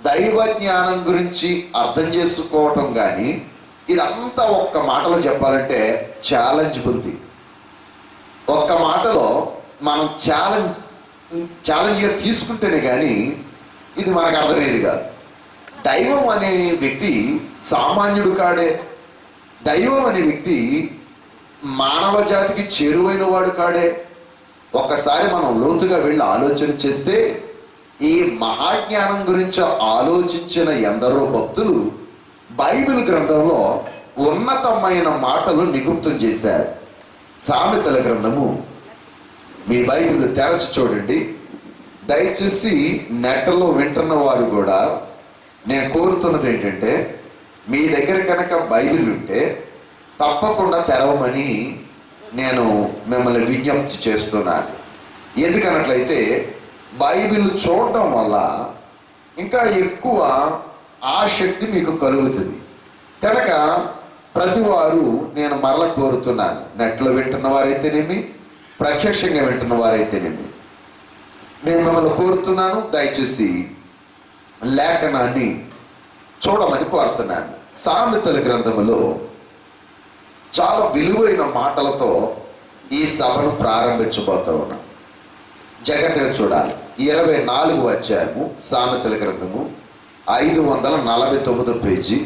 దైవ జ్ఞానం గురించి అర్థం చేసుకోవటం కానీ ఇదంతా ఒక్క మాటలో చెప్పాలంటే ఛాలెంజ్ బుద్ధి ఒక్క మాటలో మనం ఛాలెంజ్ ఛాలెంజ్గా తీసుకుంటేనే కానీ ఇది మనకు అర్థమయ్యేది కాదు దైవం అనే వ్యక్తి సామాన్యుడు కాడే దైవం అనే వ్యక్తి మానవ జాతికి చేరువైన వాడు కాడే ఒక్కసారి మనం లోతుగా వెళ్ళి ఆలోచన చేస్తే ఈ మహాజ్ఞానం గురించి ఆలోచించిన ఎందరో భక్తులు బైబిల్ గ్రంథంలో ఉన్నతమైన మాటలు నిగుప్తం చేశారు సామెతల గ్రంథము మీ బైబిల్ తెరచి చూడండి దయచేసి నెట్లో వింటున్న వారు కూడా నేను కోరుతున్నది ఏంటంటే మీ దగ్గర కనుక బైబిల్ ఉంటే తప్పకుండా తెరవమని నేను మిమ్మల్ని విజ్ఞప్తి చేస్తున్నాను ఎందుకన్నట్లయితే బైబిల్ చూడటం వల్ల ఇంకా ఎక్కువ ఆసక్తి మీకు కలుగుతుంది కనుక ప్రతి వారు నేను మరల కోరుతున్నాను నెట్లో వింటున్న వారైతేనేమి ప్రత్యక్షంగా వింటున్న వారైతేనేమి నేను మిమ్మల్ని కోరుతున్నాను దయచేసి లేఖనాన్ని చూడమని కోరుతున్నాను సామెతల గ్రంథములో చాలా విలువైన మాటలతో ఈ సభను ప్రారంభించబోతా ఉన్నాం జాగ్రత్తగా చూడాలి ఇరవై నాలుగు అధ్యాయము సామెతల గ్రంథము ఐదు వందల నలభై తొమ్మిదో పేజీ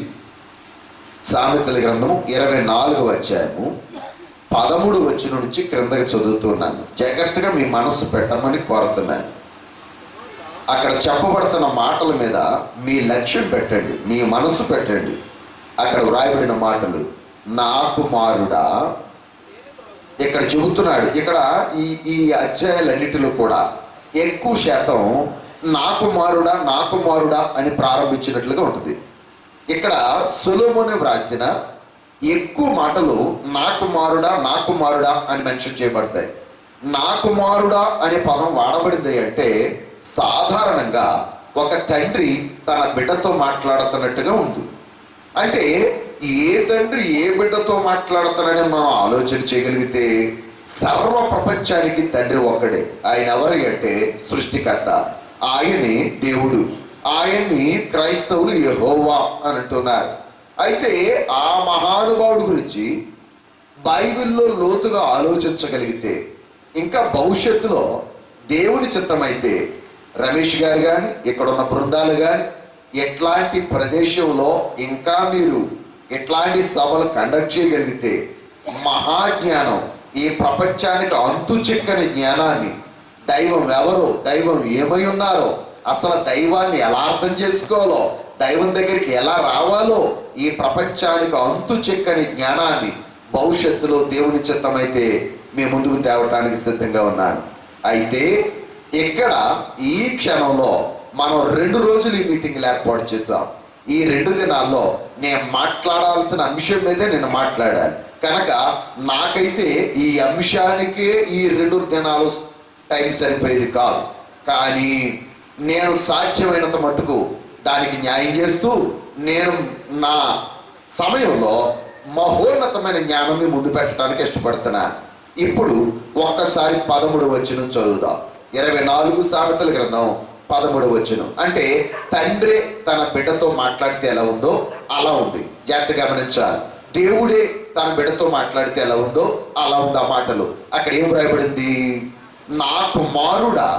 సామెతల గ్రంథము ఇరవై నాలుగు అధ్యాయము పదమూడు వచ్చిన నుంచి క్రిందకి చదువుతున్నాను జాగ్రత్తగా మీ మనస్సు పెట్టమని కోరుతున్నాను అక్కడ చెప్పబడుతున్న మాటల మీద మీ లక్ష్యం పెట్టండి మీ మనసు పెట్టండి అక్కడ వ్రాయబడిన మాటలు నా కుమారుడా ఇక్కడ చెబుతున్నాడు ఇక్కడ ఈ ఈ అధ్యాయాలన్నిటిలో కూడా ఎక్కువ శాతం నా కుమారుడా నా కుమారుడా అని ప్రారంభించినట్లుగా ఉంటుంది ఇక్కడ సులోముని వ్రాసిన ఎక్కువ మాటలు నా కుమారుడా నా కుమారుడా అని మెన్షన్ చేయబడతాయి నా కుమారుడా అనే పదం వాడబడింది అంటే సాధారణంగా ఒక తండ్రి తన బిడ్డతో మాట్లాడుతున్నట్టుగా ఉంది అంటే ఏ తండ్రి ఏ బిడ్డతో మాట్లాడుతున్నాడని మనం ఆలోచన చేయగలిగితే సర్వ ప్రపంచానికి తండ్రి ఒక్కడే ఆయన ఎవరి అంటే సృష్టికర్త ఆయనే దేవుడు ఆయన్ని క్రైస్తవులు యెహోవా అని అంటున్నారు అయితే ఆ మహానుభావుడు గురించి బైబిల్లో లోతుగా ఆలోచించగలిగితే ఇంకా భవిష్యత్తులో దేవుని చిత్తమైతే రమేష్ గారు కానీ ఇక్కడ ఉన్న బృందాలు కానీ ఎట్లాంటి ప్రదేశంలో ఇంకా మీరు ఎట్లాంటి సభలు కండక్ట్ చేయగలిగితే మహాజ్ఞానం ఈ ప్రపంచానికి అంతు చిక్కని జ్ఞానాన్ని దైవం ఎవరో దైవం ఏమై ఉన్నారో అసలు దైవాన్ని ఎలా అర్థం చేసుకోవాలో దైవం దగ్గరికి ఎలా రావాలో ఈ ప్రపంచానికి అంతు చిక్కని జ్ఞానాన్ని భవిష్యత్తులో దేవుని చిత్తమైతే మీ ముందుకు తేవటానికి సిద్ధంగా ఉన్నాను అయితే ఇక్కడ ఈ క్షణంలో మనం రెండు రోజులు ఈ మీటింగ్లు ఏర్పాటు చేశాం ఈ రెండు దినాల్లో నేను మాట్లాడాల్సిన అంశం మీదే నేను మాట్లాడాలి కనుక నాకైతే ఈ అంశానికే ఈ రెండు దినాలు టైం సరిపోయేది కాదు కానీ నేను సాధ్యమైనంత మట్టుకు దానికి న్యాయం చేస్తూ నేను నా సమయంలో మహోన్నతమైన జ్ఞానాన్ని ముందు పెట్టడానికి ఇష్టపడుతున్నాను ఇప్పుడు ఒక్కసారి పదమూడు వచ్చిన చదువుదాం ఇరవై నాలుగు సామెతల గ్రంథం పదమూడు వచ్చును అంటే తండ్రి తన బిడ్డతో మాట్లాడితే ఎలా ఉందో అలా ఉంది జాగ్రత్త గమనించాలి దేవుడే తన బిడ్డతో మాట్లాడితే ఎలా ఉందో అలా ఉంది ఆ మాటలు అక్కడ ఏం రాయబడింది నా కుమారుడా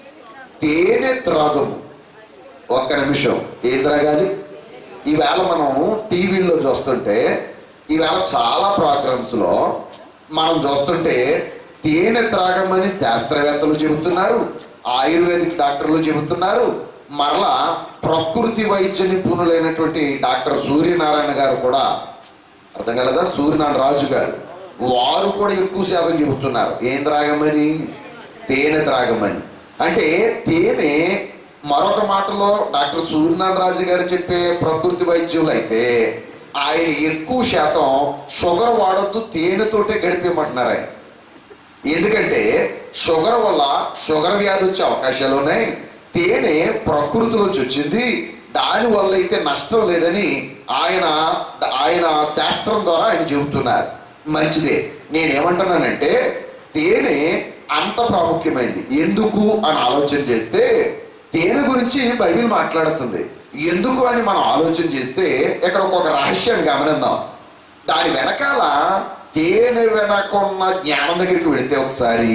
తేనె త్రాగము ఒక్క నిమిషం ఏం త్రాగాలి ఈవేళ మనం టీవీల్లో చూస్తుంటే ఈవేళ చాలా ప్రోగ్రామ్స్ లో మనం చూస్తుంటే తేనె త్రాగమని శాస్త్రవేత్తలు చెబుతున్నారు ఆయుర్వేదిక్ డాక్టర్లు చెబుతున్నారు మరలా ప్రకృతి వైద్య నిపుణులైనటువంటి డాక్టర్ సూర్యనారాయణ గారు కూడా అర్థం కలదా సూర్యనారాయణ రాజు గారు వారు కూడా ఎక్కువ శాతం చెబుతున్నారు ఏం త్రాగమని తేనె త్రాగమని అంటే తేనె మరొక మాటలో డాక్టర్ సూర్యనారాయణ రాజు గారు చెప్పే ప్రకృతి వైద్యులు అయితే ఆయన ఎక్కువ శాతం షుగర్ వాడొద్దు తేనెతోటే గడిపేయమంటున్నారు ఆయన ఎందుకంటే షుగర్ వల్ల షుగర్ వ్యాధి వచ్చే అవకాశాలు ఉన్నాయి తేనె ప్రకృతిలోంచి వచ్చింది దాని వల్ల అయితే నష్టం లేదని ఆయన ఆయన శాస్త్రం ద్వారా ఆయన చెబుతున్నారు మంచిదే నేనేమంటున్నానంటే తేనె అంత ప్రాముఖ్యమైంది ఎందుకు అని ఆలోచన చేస్తే తేనె గురించి బైబిల్ మాట్లాడుతుంది ఎందుకు అని మనం ఆలోచన చేస్తే ఇక్కడ ఒక రహస్యం గమనిద్దాం దాని వెనకాల తేనె వెనకున్న జ్ఞానం దగ్గరికి వెళితే ఒకసారి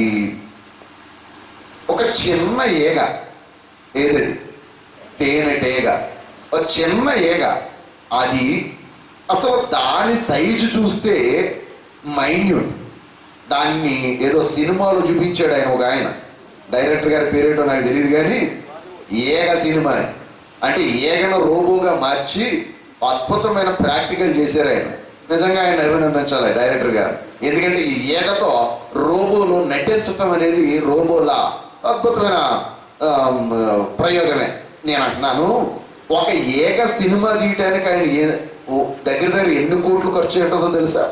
ఒక చిన్న ఏగ ఏదది తేనెటేగ ఒక చిన్న ఏగ అది అసలు దాని సైజు చూస్తే మైన్యూట్ దాన్ని ఏదో సినిమాలో చూపించాడు ఆయన ఒక ఆయన డైరెక్టర్ గారి పేరేంటో నాకు తెలియదు కానీ ఏగ సినిమా అని. అంటే ఏగను రోబోగా మార్చి అద్భుతమైన ప్రాక్టికల్ చేశారు ఆయన నిజంగా ఆయన అభినందించాలి డైరెక్టర్ గారు ఎందుకంటే ఈ ఏగతో రోబోలు నటించటం అనేది రోబోలా అద్భుతమైన ఆమ్, ప్రయోగమే నేను అంటున్నాను ఒక ఏక సినిమా తీయటానికి ఆయన ఏ ఓ దగ్గర దగ్గర ఎన్ని కోట్లు ఖర్చు ఉంటుందో తెలుసా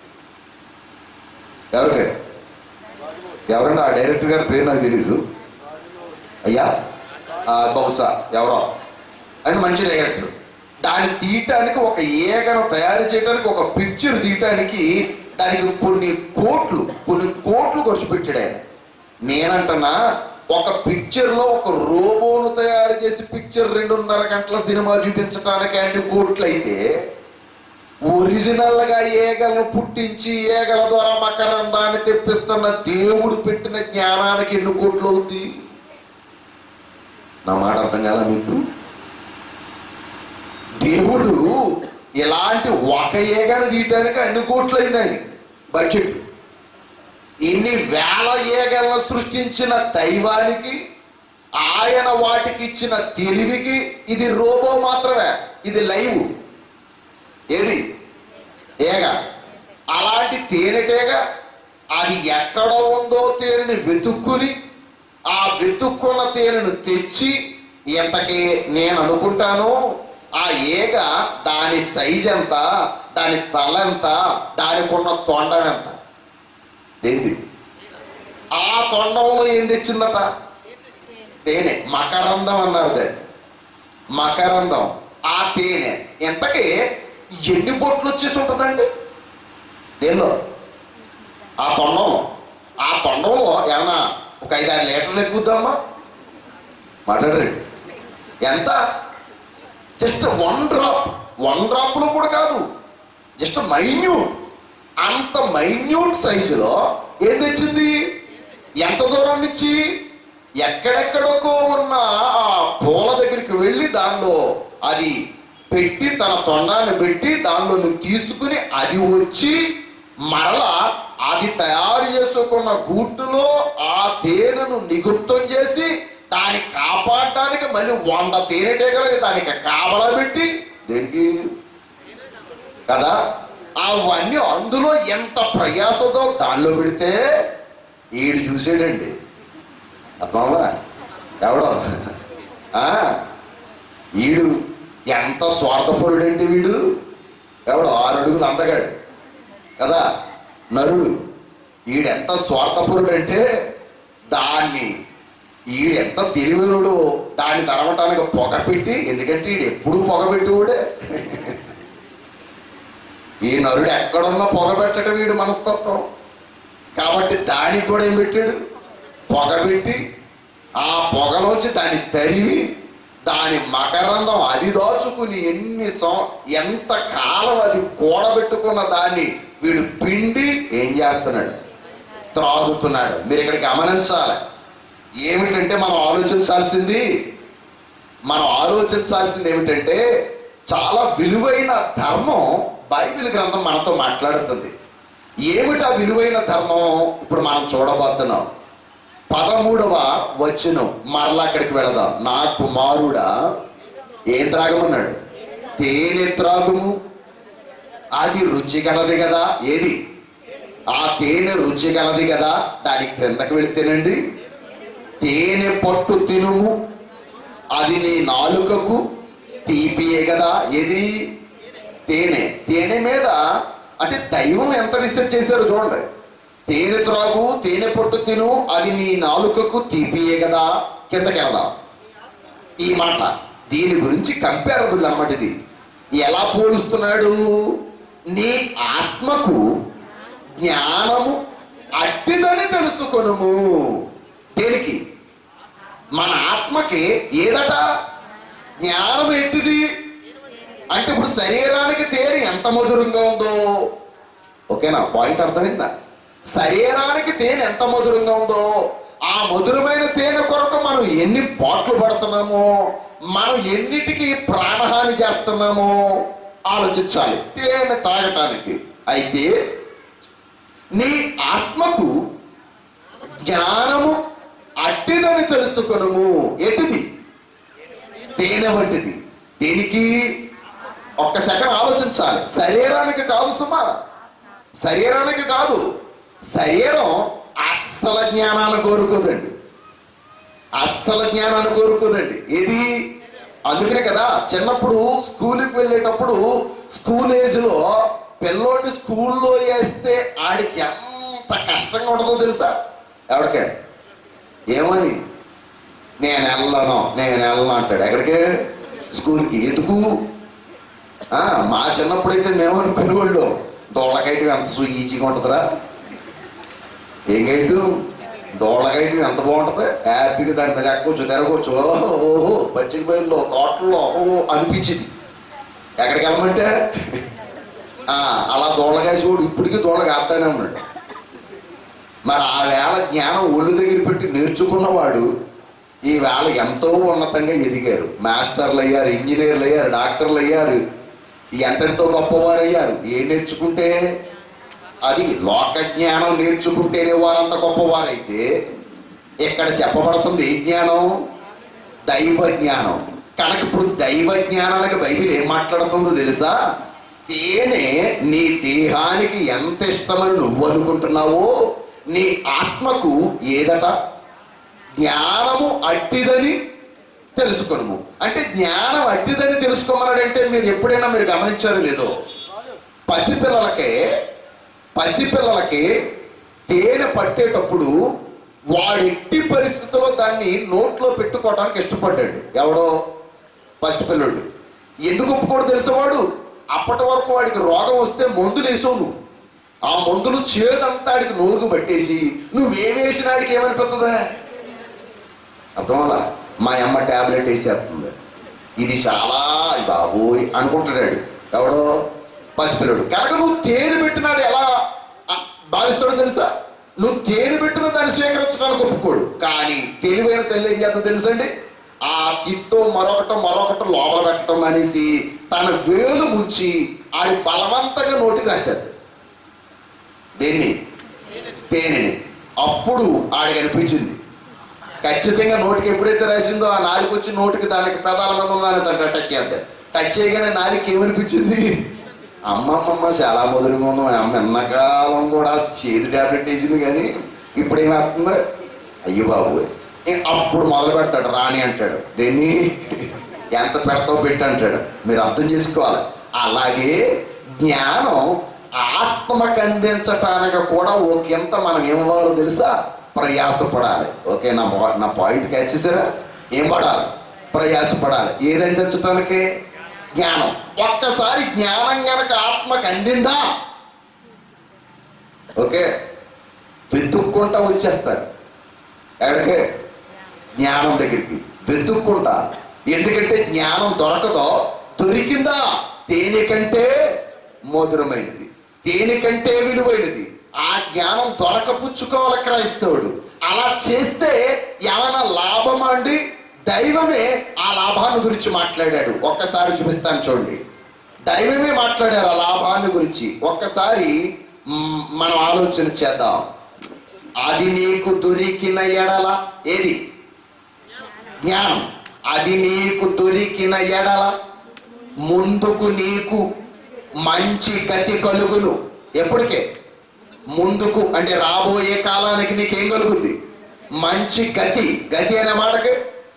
ఎవరికి ఎవరన్నా ఆ డైరెక్టర్ గారి పేరు నాకు తెలియదు అయ్యా ఆ, బహుశా ఎవరో అని మంచి డైరెక్టర్ దాన్ని తీయటానికి ఒక ఏగను తయారు చేయడానికి ఒక పిక్చర్ తీయటానికి దానికి కొన్ని కోట్లు కొన్ని కోట్లు ఖర్చు పెట్టాడు ఆయన నేనంటున్నా ఒక పిక్చర్ లో ఒక రోబోను తయారు చేసి పిక్చర్ రెండున్నర గంటల సినిమా చూపించడానికి అన్ని కోట్లు అయితే ఒరిజినల్ గా ఏగలను పుట్టించి ఏగల ద్వారా మకరందాన్ని తెప్పిస్తున్న దేవుడు పెట్టిన జ్ఞానానికి ఎన్ని కోట్లు అవుతుంది నా మాట అర్థం కాదా మీకు దేవుడు ఇలాంటి ఒక ఏగను తీయటానికి అన్ని కోట్లు అయిందని బడ్జెట్ ఇన్ని వేల ఏగలను సృష్టించిన దైవానికి ఆయన వాటికి ఇచ్చిన తెలివికి ఇది రోబో మాత్రమే ఇది లైవ్ ఏది ఏగ అలాంటి తేనెటేగ అది ఎక్కడ ఉందో తేనెని వెతుక్కుని ఆ వెతుక్కున్న తేనెను తెచ్చి ఇంతకి నేను అనుకుంటాను ఆ ఏగ దాని సైజ్ ఎంత దాని తల ఎంత దానికి ఉన్న తొండం ఎంత ఏంటి ఆ తొండంలో ఏం తెచ్చిందట తేనె మకరందం అన్నారు దాన్ని మకరందం ఆ తేనె ఎంతకి ఎన్ని బొట్లు వచ్చేసి ఉంటుందండి దేనిలో ఆ తొండంలో ఆ తొండంలో ఏమన్నా ఒక ఐదు ఆరు లీటర్లు ఎక్కుద్దామా మాట్లాడండి ఎంత జస్ట్ వన్ డ్రాప్ వన్ డ్రాప్లో కూడా కాదు జస్ట్ మైన్యూట్ అంత మైన్యూట్ సైజులో ఏం తెచ్చింది ఎంత దూరం నుంచి ఎక్కడెక్కడికో ఉన్న ఆ పూల దగ్గరికి వెళ్ళి దానిలో అది పెట్టి తన తొండాన్ని పెట్టి దానిలో నువ్వు తీసుకుని అది వచ్చి మరలా అది తయారు చేసుకున్న గూట్టులో ఆ తేనెను నిగుప్తం చేసి దాన్ని కాపాడటానికి మళ్ళీ వంద తేనెటీగలు దానికి కావలా పెట్టి దేనికి కదా అవన్నీ అందులో ఎంత ప్రయాసతో దానిలో పెడితే ఈడు చూసాడండి అర్థమవా ఎవడో ఆ, ఈడు ఎంత స్వార్థపరుడంటే వీడు ఎవడో ఆరు అడుగులు అందగాడు కదా నరుడు ఈడెంత స్వార్థపరుడంటే దాన్ని ఈడెంత తెలివినుడు దాన్ని తరవటానికి పొగ పెట్టి ఎందుకంటే ఈడు ఎప్పుడు పొగ పెట్టేవాడే ఈ నరుడు ఎక్కడున్నా పొగ పెట్టడం వీడు మనస్తత్వం కాబట్టి దానికి కూడా ఏం పెట్టాడు పొగ పెట్టి ఆ పొగలోంచి దాన్ని తరిమి దాని మకరందం అది దాచుకుని ఎన్ని సం ఎంత కాలం అది కూడబెట్టుకున్న దాన్ని వీడు పిండి ఏం చేస్తున్నాడు త్రాగుతున్నాడు మీరు ఇక్కడ గమనించాలి ఏమిటంటే మనం ఆలోచించాల్సింది మనం ఆలోచించాల్సింది ఏమిటంటే చాలా విలువైన ధర్మం బైబిల్ గ్రంథం మనతో మాట్లాడుతుంది ఏమిటి ఆ విలువైన ధర్మం ఇప్పుడు మనం చూడబోతున్నాం పదమూడవ వచనం మరలా అక్కడికి వెళదాం నా కుమారుడా ఏం త్రాగమన్నాడు తేనె త్రాగుము అది రుచి గలది కదా ఏది ఆ తేనె రుచి గలది కదా దాని క్రిందకి వెళితేనండి తేనె పట్టు తినుము అది నీ నాలుకకు తీపియే కదా ఏది తేనె తేనె మీద అంటే దైవం ఎంత రీసెర్చ్ చేశారో చూడండి తేనె త్రాగు తేనె పొట్టు తిను అది నీ నాలుకకు తీపియే కదా కిందకి వెళ్దాం ఈ మాట దీని గురించి కంపారబుల్ అన్నమాట ఇది ఎలా పోలుస్తున్నాడు నీ ఆత్మకు జ్ఞానము అట్టిదని తెలుసుకొనుము దేనికి మన ఆత్మకి ఏదట జ్ఞానం ఏంటి అంటే ఇప్పుడు శరీరానికి తేనె ఎంత మధురంగా ఉందో ఓకేనా పాయింట్ అర్థమైందా శరీరానికి తేనె ఎంత మధురంగా ఉందో ఆ మధురమైన తేనె కొరకు మనం ఎన్ని పాటలు పడుతున్నామో మనం ఎన్నిటికి ప్రాణహాని చేస్తున్నామో ఆలోచించాలి తేనె తాగటానికి అయితే నీ ఆత్మకు జ్ఞానము అట్టిదని తెలుసుకొనుము ఎటిది తేనె వంటిది దేనికి ఒక్క సెకండ్ ఆలోచించాలి శరీరానికి కాదు సుమా శరీరానికి కాదు శరీరం అస్సల జ్ఞానాన్ని కోరుకోదండి అస్సల జ్ఞానాన్ని కోరుకోదండి ఏది అందుకనే కదా చిన్నప్పుడు స్కూల్కి వెళ్ళేటప్పుడు స్కూల్ ఏజ్ లో పిల్లోడిని స్కూల్లో వేస్తే ఆడికి ఎంత కష్టంగా ఉంటుందో తెలుసా ఎవరికే ఏమని నేను వెళ్ళను నేను వెళ్ళను అంటాడు ఎక్కడికి స్కూల్కి ఎందుకు ఆ, మా చిన్నప్పుడైతే మేము అనుకునేవాళ్ళు దోళ్ళకైతే ఎంత సు ఈజీగా ఉంటుందిరా ఏం గైటు దోళ్ళకైతే ఎంత బాగుంటుంది హ్యాపీగా దాని మీద ఎక్కొచ్చు తిరగవచ్చు ఓహో ఓహో పచ్చిక బయలులో తోటల్లో ఓహో అనిపించింది ఎక్కడికి వెళ్ళమంటే ఆ, అలా దోళ్ళగా చూడు ఇప్పటికీ దోళ్ళగా ఆపుతానే ఉన్నాడు మరి ఆ వేళ జ్ఞానం ఒళ్ళు దగ్గర పెట్టి నేర్చుకున్నవాడు ఈ వేళ ఎంతో ఉన్నతంగా ఎదిగారు మాస్టర్లు అయ్యారు ఇంజనీర్లు అయ్యారు డాక్టర్లు అయ్యారు ఎంతెంతో గొప్పవారు అయ్యారు ఏం నేర్చుకుంటే అది లోక జ్ఞానం నేర్చుకుంటేనే వారంత గొప్పవారైతే ఇక్కడ చెప్పబడుతుంది ఏ జ్ఞానం దైవ జ్ఞానం కనుక ఇప్పుడు దైవ జ్ఞానానికి బైబిల్ ఏం మాట్లాడుతుందో తెలుసా తేనె నీ దేహానికి ఎంత ఇష్టమని నువ్వు అనుకుంటున్నావో నీ ఆత్మకు ఏదట జ్ఞానము అట్టిదని తెలుసుకొను అంటే జ్ఞానం అట్టిదని తెలుసుకోమన్నాడంటే మీరు ఎప్పుడైనా మీరు గమనించారో లేదో పసిపిల్లలకే పసిపిల్లలకి తేనె పట్టేటప్పుడు వాడు ఎట్టి పరిస్థితుల్లో దాన్ని నోట్లో పెట్టుకోవడానికి ఇష్టపడ్డాడు ఎవడో పసిపిల్లడు ఎందుకు ఒప్పుకోడు తెలిసేవాడు అప్పటి వరకు వాడికి రోగం వస్తే మందులు వేసావు నువ్వు ఆ మందులు చేదంతా ఆడికి నోరుకు పట్టేసి నువ్వేవేసినాడికి ఏమనిపిస్తుందా అర్థమలా మా అమ్మ టాబ్లెట్ వేసేస్తుంది ఇది చాలా అయ్ బాబోయ్ అనుకుంటున్నాడు ఎవడో పసిపిల్లడు కనుక నువ్వు తేనె పెట్టినాడు ఎలా ఆ, భావిస్తాడో తెలుసా నువ్వు తేనె పెట్టిన దాన్ని స్వీకరించడానికి ఒప్పుకోడు కానీ తెలివైన తల్లి ఏం చేస్తా తెలుసండి ఆ తిత్తో మరొకటి మరొకటి లోపల పెట్టడం అనేసి తన వేలు ముంచి ఆడి బలవంతంగా నోటికి రాశాడు దేన్ని తేనెని అప్పుడు ఆడికి అనిపించింది ఖచ్చితంగా నోటికి ఎప్పుడైతే రాసిందో ఆ నాలుగు వచ్చి నోటికి దానికి పెదాల మీద ఉందని దాన్ని టచ్ చేద్దాం టచ్ చేయగానే నాలుగు ఏమనిపించింది అమ్మమ్మమ్మ చాలా మధురంగా ఉన్నాం అమ్మ ఎన్నకాలం కూడా చేదు టాబ్లెట్ వేసింది కానీ ఇప్పుడు ఏమవుతుంది అయ్యో బాబు ఇ- అప్పుడు మొదలు పెడతాడు రాణి అంటాడు దేన్ని ఎంత పెడతావు పెట్టి అంటాడు మీరు అర్థం చేసుకోవాలి అలాగే జ్ఞానం ఆత్మకు అందించటానికి కూడా ఒకంత మనం ఏమవ్వాలో తెలుసా ప్రయాసపడాలి ఓకే నా పా- నా పాయింట్ క్యాచ్ చేసారా ఏం పడాలి ప్రయాసపడాలి ఏది అందించటానికి జ్ఞానం ఒక్కసారి జ్ఞానం గనక ఆత్మకు అందిందా ఓకే వెతుక్కుంటా వచ్చేస్తారు ఎక్కడికి జ్ఞానం దగ్గరికి వెతుక్కుంటా ఎందుకంటే జ్ఞానం దొరకదో దొరికిందా తేనె కంటే మధురమైనది తేనె కంటే విలువైనది ఆ జ్ఞానం దొరకపుచ్చుకోవాలి క్రైస్తవుడు అలా చేస్తే ఏమైనా లాభం అండి దైవమే ఆ లాభాన్ని గురించి మాట్లాడాడు ఒక్కసారి చూపిస్తాను చూడండి దైవమే మాట్లాడారు ఆ లాభాన్ని గురించి ఒక్కసారి మ్, మనం ఆలోచన చేద్దాం అది నీకు దొరికిన ఎడల ఏది జ్ఞానం అది నీకు దొరికిన ఎడల ముందుకు నీకు మంచి గతి కలుగును ఎప్పటికే ముందుకు అంటే రాబోయే కాలానికి నీకేం కలుగుద్ది మంచి గతి గతి అనే మాటకి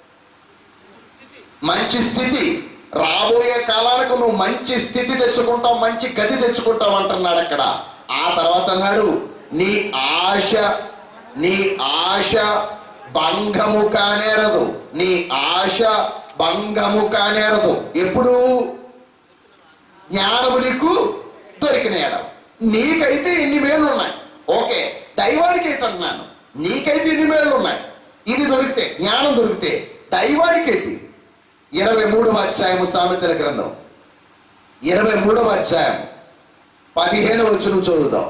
మంచి స్థితి రాబోయే కాలానికి నువ్వు మంచి స్థితి తెచ్చుకుంటావు మంచి గతి తెచ్చుకుంటావు అంటున్నాడు అక్కడ ఆ తర్వాత అన్నాడు నీ ఆశ నీ ఆశ భంగము కానేరదు నీ ఆశ భంగము కానేరదు ఎప్పుడు జ్ఞానము నీకు దొరికిన ఎడల నీకైతే ఎన్ని వేలు ఉన్నాయి ఓకే దైవానికి ఏంటన్నాను నీకైతే ఎన్ని వేలు ఉన్నాయి ఇది దొరికితే జ్ఞానం దొరికితే దైవానికి ఏంటి ఇరవై మూడవ అధ్యాయము సామెతల గ్రంథం ఇరవై మూడవ అధ్యాయం పదిహేను వచ్చిన చదువుదాం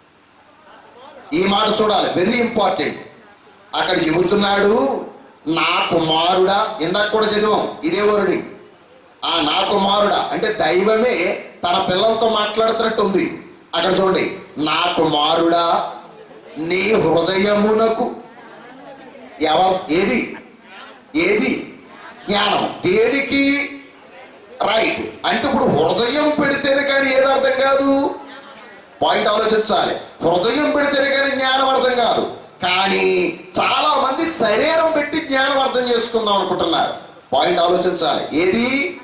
ఈ మాట చూడాలి వెరీ ఇంపార్టెంట్ అక్కడ చెబుతున్నాడు నా కుమారుడా ఇందాక కూడా చదివాం ఇదే వరుడి ఆ నా కుమారుడా అంటే దైవమే తన పిల్లలతో మాట్లాడుతున్నట్టు ఉంది అక్కడ చూడండి నా కుమారుడా నీ హృదయమునకు ఎవరు ఏది ఏది జ్ఞానం దేనికి రైట్ అంటే ఇప్పుడు హృదయం పెడితేనే కానీ ఏది అర్థం కాదు పాయింట్ ఆలోచించాలి హృదయం పెడితేనే కానీ జ్ఞానం అర్థం కాదు కానీ చాలా మంది శరీరం పెట్టి జ్ఞానం అర్థం చేసుకుందాం అనుకుంటున్నారు పాయింట్ ఆలోచించాలి ఏది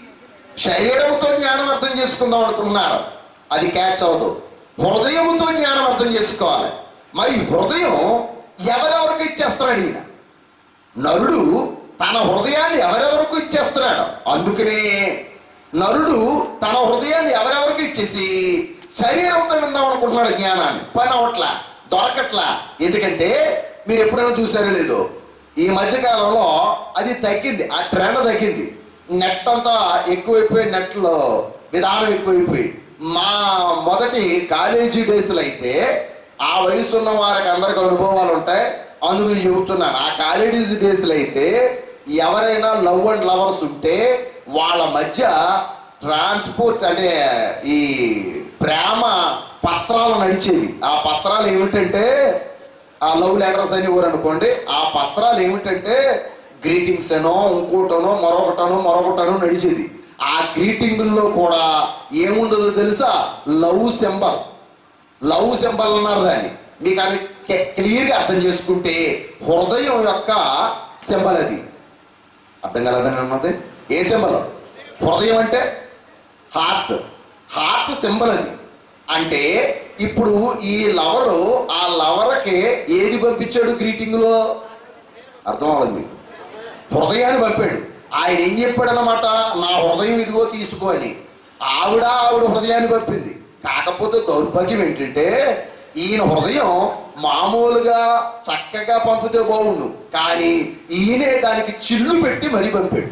శరీరంతో జ్ఞానం అర్థం చేసుకుందాం అనుకుంటున్నారు అది క్యాచ్ అవ్వదు హృదయంతో జ్ఞానం అర్థం చేసుకోవాలి మరి హృదయం ఎవరెవరికి ఇచ్చేస్తున్నాడు ఈయన నరుడు తన హృదయాన్ని ఎవరెవరికి ఇచ్చేస్తున్నాడు అందుకనే నరుడు తన హృదయాన్ని ఎవరెవరికి ఇచ్చేసి శరీరంతో విందాం అనుకుంటున్నాడు జ్ఞానాన్ని పని అవట్లా దొరకట్లా ఎందుకంటే మీరు ఎప్పుడైనా చూసారో లేదో ఈ మధ్య కాలంలో అది తగ్గింది ఆ ట్రెండ్ తగ్గింది నెట్ అంతా ఎక్కువైపోయి నెట్లో విధానం ఎక్కువైపోయి మా మొదటి కాలేజీ డేస్లో అయితే ఆ వయసు ఉన్న వారికి అందరికి అనుభవాలు ఉంటాయి అందుకు చెబుతున్నాను ఆ కాలేజీ డేస్లో అయితే ఎవరైనా లవ్ అండ్ లవర్స్ ఉంటే వాళ్ళ మధ్య ట్రాన్స్పోర్ట్ అంటే ఈ ప్రేమ పత్రాలు నడిచేవి ఆ పత్రాలు ఏమిటంటే ఆ లవ్ లెటర్స్ అని ఊరు అనుకోండి ఆ పత్రాలు ఏమిటంటే గ్రీటింగ్స్ అనో ఇంకోటనో మరొకటనో మరొకటనో నడిచేది ఆ గ్రీటింగుల్లో కూడా ఏముండదో తెలుసా లవ్ సింబల్ లవ్ సింబల్ అన్నారు దాన్ని మీకు అది క్లియర్గా అర్థం చేసుకుంటే హృదయం యొక్క సింబల్ అది అర్థం కలదని అన్నది ఏ సింబల్ హృదయం అంటే హార్ట్ హార్ట్ సింబల్ అది అంటే ఇప్పుడు ఈ లవరు ఆ లవర్కి ఏది పంపించాడు గ్రీటింగ్ లో అర్థం అవ్వదు మీకు హృదయాన్ని పంపాడు ఆయన ఏం చెప్పాడు అనమాట నా హృదయం ఇదిగో తీసుకో అని ఆవిడ ఆవిడ హృదయాన్ని పంపింది కాకపోతే దౌర్భాగ్యం ఏంటంటే ఈయన హృదయం మామూలుగా చక్కగా పంపితే బాగుండు కానీ ఈయనే దానికి చిల్లు పెట్టి మరీ పంపాడు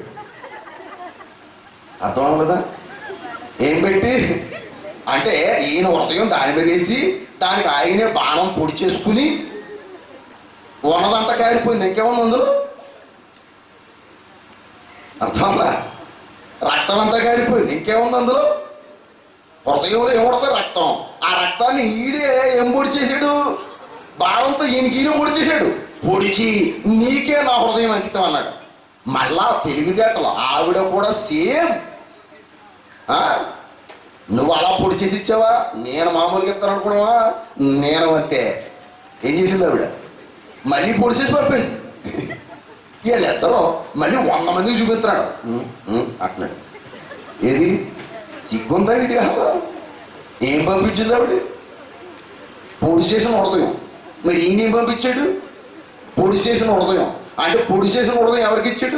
అర్థం అవ్వదా ఏం పెట్టి అంటే ఈయన హృదయం దాని మీద వేసి దానికి ఆయనే బాణం పొడి చేసుకుని ఉన్నదంతా కారిపోయింది ఇంకేమన్నా అందులో అర్థంలా రక్తం అంతా కారిపోయింది ఇంకేముంది అందులో హృదయంలో ఏముంటుంది రక్తం ఆ రక్తాన్ని ఈడే ఏం పొడి చేశాడు బాణంతో ఈయనకి ఈయన పొడి చేశాడు పొడిచి నీకే నా హృదయం అంకితం అన్నాడు మళ్ళా తెలివితేటలు ఆవిడ కూడా సేమ్ ఆ? నువ్వు అలా పొడి చేసి ఇచ్చావా నేను మామూలుగా ఇస్తాను అనుకున్నావా నేను అంతే ఏం చేసింది ఆవిడ మళ్ళీ పొడి చేసి పంపేసి వీళ్ళు ఇద్దరు మళ్ళీ వంద మందికి చూపిస్తున్నాడు ఉం, ఉం, అంటున్నాడు ఏది సిగ్గుందా ఇటు కాదు ఏం పంపించింది ఆవిడ పొడి చేసిన హృదయం మరి ఈయన ఏం పంపించాడు పొడి చేసిన హృదయం అంటే పొడి చేసిన హృదయం ఎవరికి ఇచ్చాడు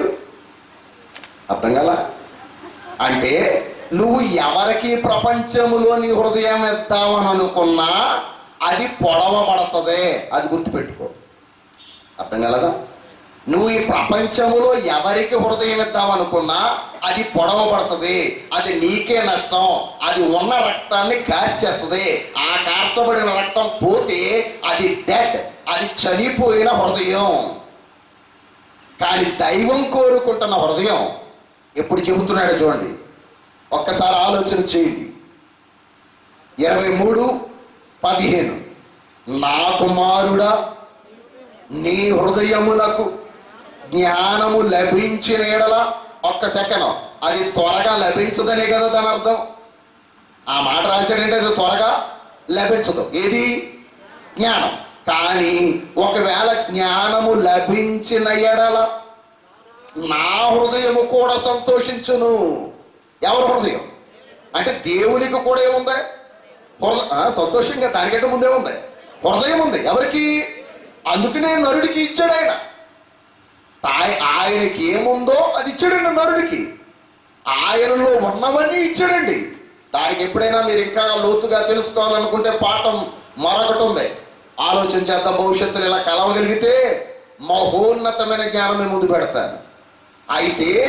అర్థం కదా అంటే నువ్వు ఎవరికి ప్రపంచములో నీ హృదయం ఎత్తావని అనుకున్నా అది పొడవబడుతుంది అది గుర్తుపెట్టుకో అర్థం కలదా నువ్వు ఈ ప్రపంచములో ఎవరికి హృదయం ఇద్దామనుకున్నా అది పొడవబడుతుంది అది నీకే నష్టం అది ఉన్న రక్తాన్ని కార్చేస్తుంది ఆ కార్చబడిన రక్తం పోతే అది డెడ్ అది చనిపోయిన హృదయం కానీ దైవం కోరుకుంటున్న హృదయం ఎప్పుడు చెబుతున్నాడో చూడండి ఒక్కసారి ఆలోచన చేయండి ఇరవై మూడు పదిహేను నా కుమారుడా నీ హృదయములకు జ్ఞానము లభించిన ఎడల ఒక్క సెకండ్ అది త్వరగా లభించదనే కదా దాని అర్థం ఆ మాట రాశాడంటే అది త్వరగా లభించదు ఏది జ్ఞానం కానీ ఒకవేళ జ్ఞానము లభించిన ఎడల నా హృదయము కూడా సంతోషించును ఎవరి హృదయం అంటే దేవునికి కూడా ఏముంది హృదయ ఆ, సంతోషంగా దానికంటే ముందే ఉంది హృదయం ఉంది ఎవరికి అందుకనే నరుడికి ఇచ్చాడు ఆయన ఆయ- ఆయనకి ఏముందో అది ఇచ్చాడండి నరుడికి ఆయనలో ఉన్నవన్నీ ఇచ్చాడండి దానికి ఎప్పుడైనా మీరు ఇంకా లోతుగా తెలుసుకోవాలనుకుంటే పాఠం మరొకటి ఉంది ఆలోచన చేద్ద భవిష్యత్తులో ఇలా కలవగలిగితే మహోన్నతమైన జ్ఞానం మీ ముందు పెడతాను అయితే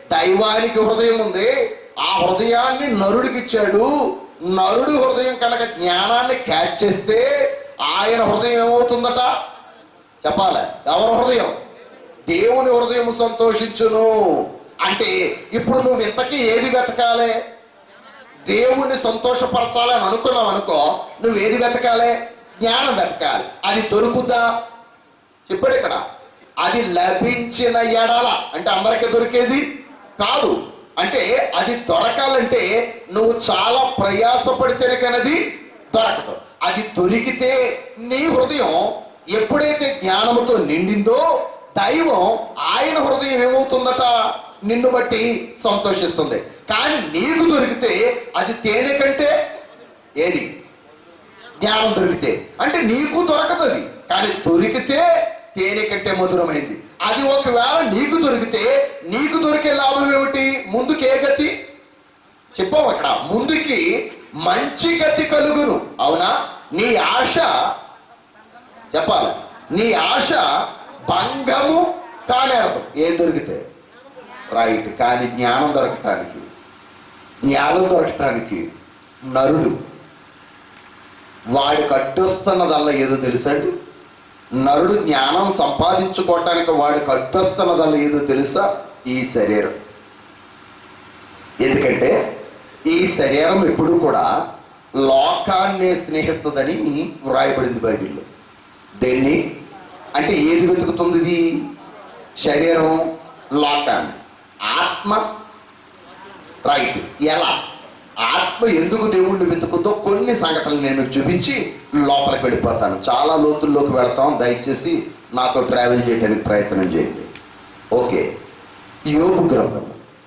దైవానికి హృదయం ఉంది ఆ హృదయాన్ని నరుడికి ఇచ్చాడు నరుడు హృదయం కనుక జ్ఞానాన్ని క్యాచ్ చేస్తే ఆయన హృదయం ఏమవుతుందట చెప్పాలి ఎవరి హృదయం దేవుని హృదయం సంతోషించును అంటే ఇప్పుడు నువ్వు ఇంతకీ ఏది వెతకాలి దేవుణ్ణి సంతోషపరచాలని అనుకున్నావు అనుకో నువ్వు ఏది వెతకాలి జ్ఞానం వెతకాలి అది దొరుకుద్దా చెప్పాడు ఇక్కడ అది లభించిన ఎడల అంటే అందరికీ దొరికేది కాదు అంటే అది దొరకాలంటే నువ్వు చాలా ప్రయాసపడితేనే కనది దొరకదు అది దొరికితే నీ హృదయం ఎప్పుడైతే జ్ఞానముతో నిండిందో దైవం ఆయన హృదయం ఏమవుతుందట నిన్ను బట్టి సంతోషిస్తుంది కానీ నీకు దొరికితే అది తేనె కంటే ఏది జ్ఞానం దొరికితే అంటే నీకు దొరకదు అది కానీ దొరికితే తేనె కంటే మధురమైంది అది ఒకవేళ నీకు దొరికితే నీకు దొరికే లాభం ఏమిటి ముందుకు ఏ గతి చెప్పాం అక్కడ ముందుకి మంచి గతి కలుగును అవునా నీ ఆశ చెప్పాలి నీ ఆశ భంగము కానేరదు ఏం దొరికితే రైట్ కానీ జ్ఞానం దొరకటానికి జ్ఞానం దొరకటానికి నరుడు వాడికి అడ్డొస్తున్నదల్లా ఏదో తెలుసండి నరుడు జ్ఞానం సంపాదించుకోవటానికి వాడికి అడ్డొస్తున్నదల్లా ఏదో తెలుసా ఈ శరీరం ఎందుకంటే ఈ శరీరం ఎప్పుడు కూడా లోకాన్ని స్నేహిస్తుందని వ్రాయబడింది బైబిల్లో దేన్ని అంటే ఏది వెతుకుతుంది ఇది శరీరం లోకాన్ని ఆత్మ రైట్ ఎలా ఆత్మ ఎందుకు దేవుణ్ణి వెతుకుతో కొన్ని సంఘటనలు నేను మీకు చూపించి లోపలికి వెళ్ళిపోతాను చాలా లోతుల్లోకి వెళ్తాం దయచేసి నాతో ట్రావెల్ చేయడానికి ప్రయత్నం చేయండి ఓకే యోగు గ్రంథం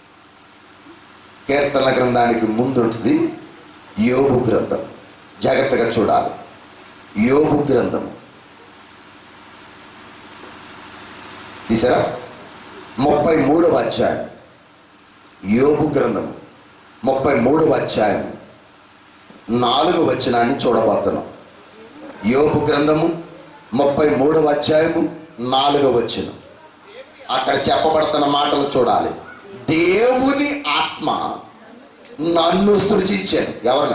కీర్తన గ్రంథానికి ముందుంటుంది యోగు గ్రంథం జాగ్రత్తగా చూడాలి యోగు గ్రంథం తీసారా ముప్పై మూడవ అధ్యాయం యోగు గ్రంథం ముప్పై మూడవ అధ్యాయం నాలుగు వచనాన్ని చూడబోతున్నాం యోగు గ్రంథము ముప్పై మూడవ అధ్యాయము నాలుగవ వచనం అక్కడ చెప్పబడుతున్న మాటలు చూడాలి దేవుని ఆత్మ నన్ను సృజించాను ఎవరిన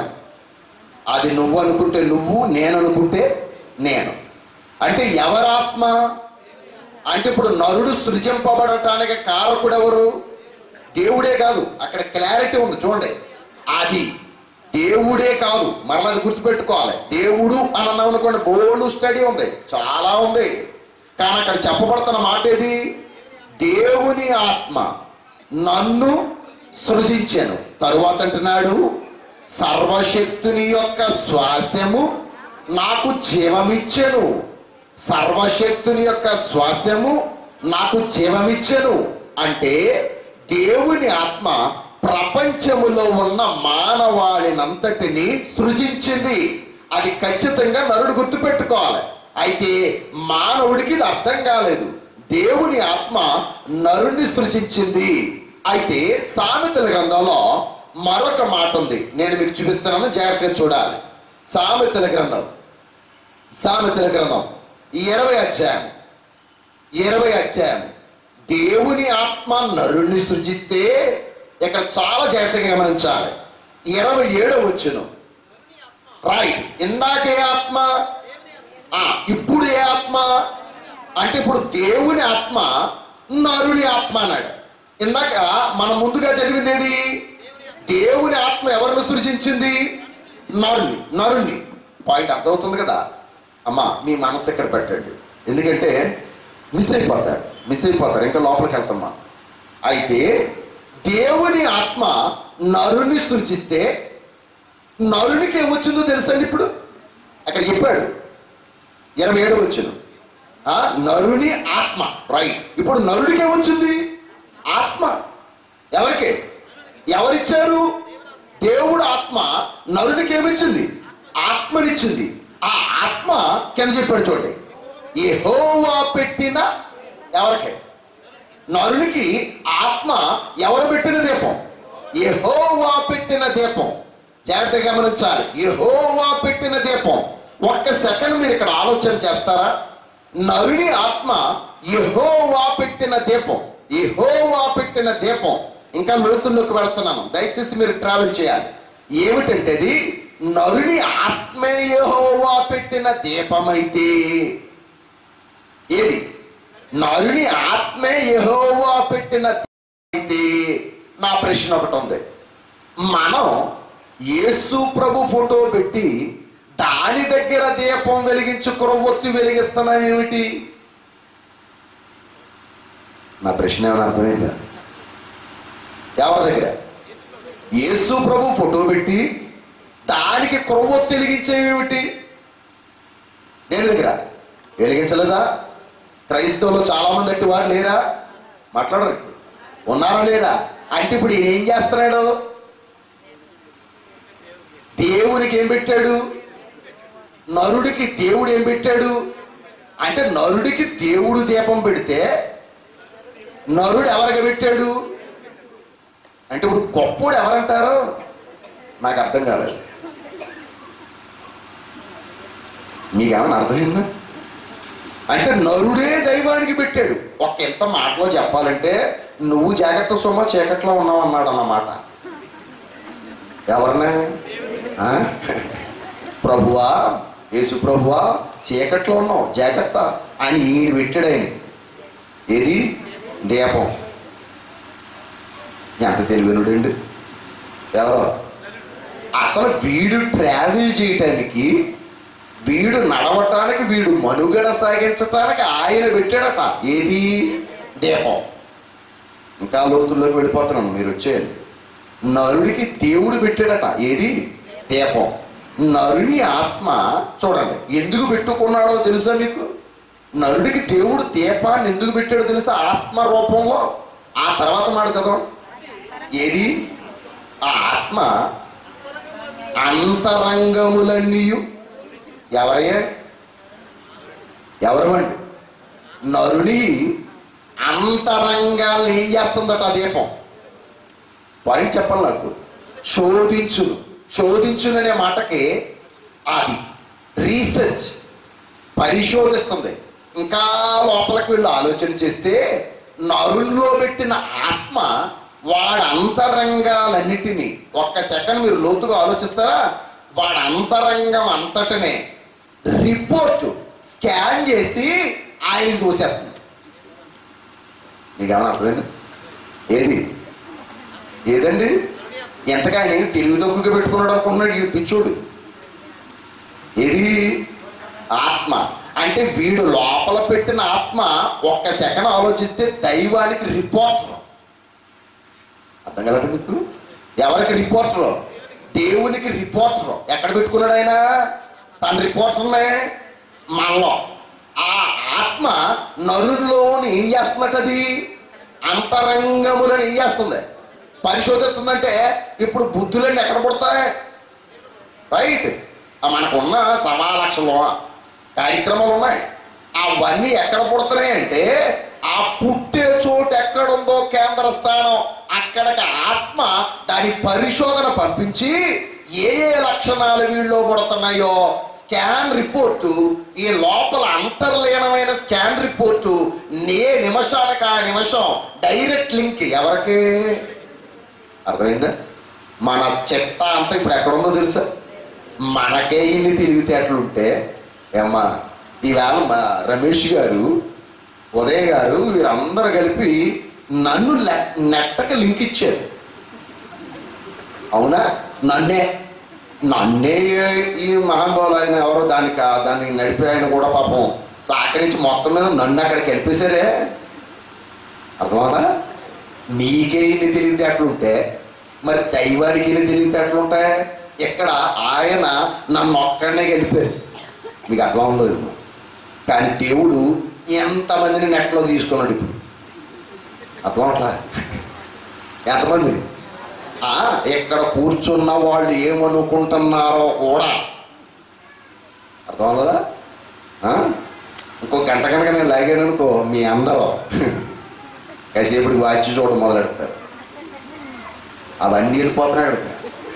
అది నువ్వు అనుకుంటే నువ్వు నేను అనుకుంటే నేను అంటే ఎవరాత్మ అంటే ఇప్పుడు నరుడు సృజింపబడటానికి కారకుడు ఎవరు దేవుడే కాదు అక్కడ క్లారిటీ ఉంది చూడండి అది దేవుడే కాదు మరలా అది గుర్తుపెట్టుకోవాలి దేవుడు అని అన్నాం అనుకోండి బోల్డ్ స్టడీ ఉంది చాలా ఉంది కానీ అక్కడ చెప్పబడుతున్న మాట ఏది దేవుని ఆత్మ నన్ను సృజించాను తరువాత అంటున్నాడు సర్వశక్తుని యొక్క శ్వాసము నాకు జీవమిచ్చెను సర్వశక్తుని యొక్క శ్వాసము నాకు జీవమిచ్చెను అంటే దేవుని ఆత్మ ప్రపంచములో ఉన్న మానవాళినంతటిని సృజించింది అది ఖచ్చితంగా నరుడు గుర్తుపెట్టుకోవాలి అయితే మానవుడికి ఇది అర్థం కాలేదు దేవుని ఆత్మ నరుణ్ణి సృజించింది అయితే సామెతల గ్రంథంలో మరొక మాట ఉంది నేను మీకు చూపిస్తున్నాను జాగ్రత్తగా చూడాలి సామెతల గ్రంథం సామెతల గ్రంథం ఈ ఇరవై అధ్యాయం ఇరవై అధ్యాయం దేవుని ఆత్మ నరుణ్ణి సృజిస్తే ఇక్కడ చాలా జాగ్రత్తగా గమనించాలి ఇరవై ఏడో వచ్చును రైట్ ఇందాకే ఆత్మ ఆ, ఇప్పుడు ఏ ఆత్మ అంటే ఇప్పుడు దేవుని ఆత్మ నరుని ఆత్మ అన్నాడు ఇందాక మనం ముందుగా చదివింది ఏది దేవుని ఆత్మ ఎవరిని సృజించింది నరుని నరుని పాయింట్ అర్థమవుతుంది కదా అమ్మా మీ మనసు ఇక్కడ పెట్టండి ఎందుకంటే మిస్ అయిపోతారు మిస్ అయిపోతారు ఇంకా లోపలికి వెళ్తామా అయితే దేవుని ఆత్మ నరుని సృజిస్తే నరునికి ఏమొచ్చిందో తెలుసండి ఇప్పుడు అక్కడ చెప్పాడు ఇరవై ఏడు వచ్చిన నరుని ఆత్మ రైట్ ఇప్పుడు నరుడికి ఏమొచ్చింది ఆత్మ ఎవరికి ఎవరిచ్చారు దేవుడు ఆత్మ నరునికి ఏమిచ్చింది ఆత్మనిచ్చింది ఆ ఆత్మ కింద చెప్పాడు చూడండి యెహోవా పెట్టిన ఎవరికి నరునికి ఆత్మ ఎవరు పెట్టిన దీపం యెహోవా పెట్టిన దీపం జాగ్రత్తగా గమనించాలి యెహోవా పెట్టిన దీపం ఒక్క సెకండ్ మీరు ఇక్కడ ఆలోచన చేస్తారా నరుని ఆత్మ యెహోవా పెట్టిన దీపం యెహోవా పెట్టిన దీపం ఇంకా లోతుల్లోకి వెళ్తున్నాను దయచేసి మీరు ట్రావెల్ చేయాలి ఏమిటంటే అది నరుని ఆత్మే యెహోవా పెట్టిన దీపమైతే ఏది నరుని ఆత్మే యెహోవా పెట్టిన అయితే నా ప్రశ్న ఒకటి ఉంది మనం యేసు ప్రభు ఫోటో పెట్టి దాని దగ్గర దీపం వెలిగించు కురవొత్తి వెలిగిస్తున్నాం ఏమిటి నా ప్రశ్న ఏమైనా అర్థమైందా ఎవరి దగ్గర యేసు ప్రభు ఫోటో పెట్టి దానికి కురవొత్తి వెలిగించేవేమిటి దేని దగ్గర వెలిగించలేదా క్రైస్తవులు చాలా మంది అట్టి వారు లేరా మాట్లాడరు ఉన్నారా లేరా అంటే ఇప్పుడు ఈయన ఏం చేస్తున్నాడు దేవునికి ఏం పెట్టాడు నరుడికి దేవుడు ఏం పెట్టాడు అంటే నరుడికి దేవుడు దీపం పెడితే నరుడు ఎవరికి పెట్టాడు అంటే ఇప్పుడు గొప్పోడు ఎవరంటారు నాకు అర్థం కాలేదు మీకేమైనా అర్థమైందా అంటే నరుడే దైవానికి పెట్టాడు ఒక ఎంత మాటలో చెప్పాలంటే నువ్వు జాగ్రత్త సొమ్మ చీకట్లో ఉన్నావు అన్నాడు అన్నమాట ఎవరినే ఆ? ప్రభువా యేసు ప్రభువా చీకట్లో ఉన్నావు జాగ్రత్త అని ఈయన పెట్టాడు ఆయన ఏది దీపం ఎంత తెలివినుడండి ఎవరో అసలు వీడు ట్రావెల్ చేయటానికి వీడు నడవటానికి వీడు మనుగడ సాగించటానికి ఆయన పెట్టాడట ఏది దీపం ఇంకా లోతుల్లోకి వెళ్ళిపోతున్నాను మీరు వచ్చేయండి నరుడికి దేవుడు పెట్టాడట ఏది దీపం నరుని ఆత్మ చూడండి ఎందుకు పెట్టుకున్నాడో తెలుసా మీకు నరుడికి దేవుడు దీపాన్ని ఎందుకు పెట్టాడో తెలుసా ఆత్మ రూపంలో ఆ తర్వాత మాట చదవం ఏది ఆ ఆత్మ అంతరంగములన్నీయు ఎవరయ్యా ఎవరమండి నరుని అంతరంగాల్ని ఏం చేస్తుందట ఆ దీపం పాయింట్ చెప్పాలి నాకు శోధించును శోధించును అనే మాటకి అది రీసెర్చ్ పరిశోధిస్తుంది ఇంకా లోపలికి వీళ్ళు ఆలోచన చేస్తే నరుల్లో పెట్టిన ఆత్మ వాడి అంతరంగాలన్నిటినీ ఒక్క సెకండ్ మీరు లోతుగా ఆలోచిస్తారా వాడి అంతరంగం అంతటినే రిపోర్ట్ స్కాన్ చేసి ఆయన చూసేస్తుంది మీకు ఏమైనా అర్థమైంది ఏది ఏదండి ఎంతగా ఆయన ఏం తెలివి తక్కువగా పెట్టుకున్నాడు అనుకున్నాడు ఈ పిచ్చోడు ఏది ఆత్మ అంటే వీడు లోపల పెట్టిన ఆత్మ ఒక్క సెకండ్ ఆలోచిస్తే దైవానికి రిపోర్టర్ అర్థం కదా మీకు ఎవరికి రిపోర్టర్ దేవునికి రిపోర్టర్ ఎక్కడ పెట్టుకున్నాడు ఆయన తన రిపోర్టర్నే మనలో ఆ ఆత్మ నరుల్లోని ఏం చేస్తున్నట్టు అది అంతరంగములను ఏం చేస్తుంది పరిశోధిస్తుందంటే ఇప్పుడు బుద్ధులన్నీ ఎక్కడ పుడతాయి రైట్ మనకున్న సవా లక్షలు కార్యక్రమాలు ఉన్నాయి అవన్నీ ఎక్కడ పుడుతున్నాయి అంటే ఆ పుట్టే చోటు ఎక్కడుందో కేంద్ర స్థానం అక్కడికి ఆత్మ దాని పరిశోధన పంపించి ఏ ఏ లక్షణాలు వీళ్ళు పుడుతున్నాయో స్కాన్ రిపోర్టు ఈ లోపల అంతర్లీనమైన స్కాన్ రిపోర్టు నే నిమిషానికి ఆ నిమిషం డైరెక్ట్ లింక్ ఎవరికి అర్థమైందా మన చెత్త అంతా ఇప్పుడు ఎక్కడుందో తెలుసా మనకే ఇన్ని తెలివితేటలు ఉంటే ఏమ్మా ఈవేళ మా రమేష్ గారు ఉదయ్ గారు వీరందరూ కలిపి నన్ను లె- నెట్టకి లింక్ ఇచ్చారు అవునా నన్నే నన్నే ఈ మహానుభావులు ఆయన ఎవరో దానికి ఆ- దాన్ని నడిపే ఆయన కూడా పాపం సహకరించి మొత్తం మీద నన్ను అక్కడికి వెళ్ళిపేశారే అర్థమవునా మీకే ఇన్ని తెలివితేటలు ఉంటే మరి దైవానికి ఎన్ని తెలివితేటలు ఉంటాయి ఇక్కడ ఆయన నన్ను ఒక్కడనే గెలిపారు మీకు అర్థం అవ్వలేదు కానీ దేవుడు ఎంతమందిని నెట్లో తీసుకున్నాడు ఇప్పుడు అర్థం అవట్లా ఎంతమంది ఆ, ఇక్కడ కూర్చున్న వాళ్ళు ఏమనుకుంటున్నారో కూడా అర్థం అవ్వలేదా ఆ? ఇంకో గంట కనుక నేను లాగాను అనుకో మీ అందరూ కాసేపటికి వాచి చూడడం మొదలెడతారు అవన్నీ వెళ్ళిపోతున్నాయి అక్కడికి.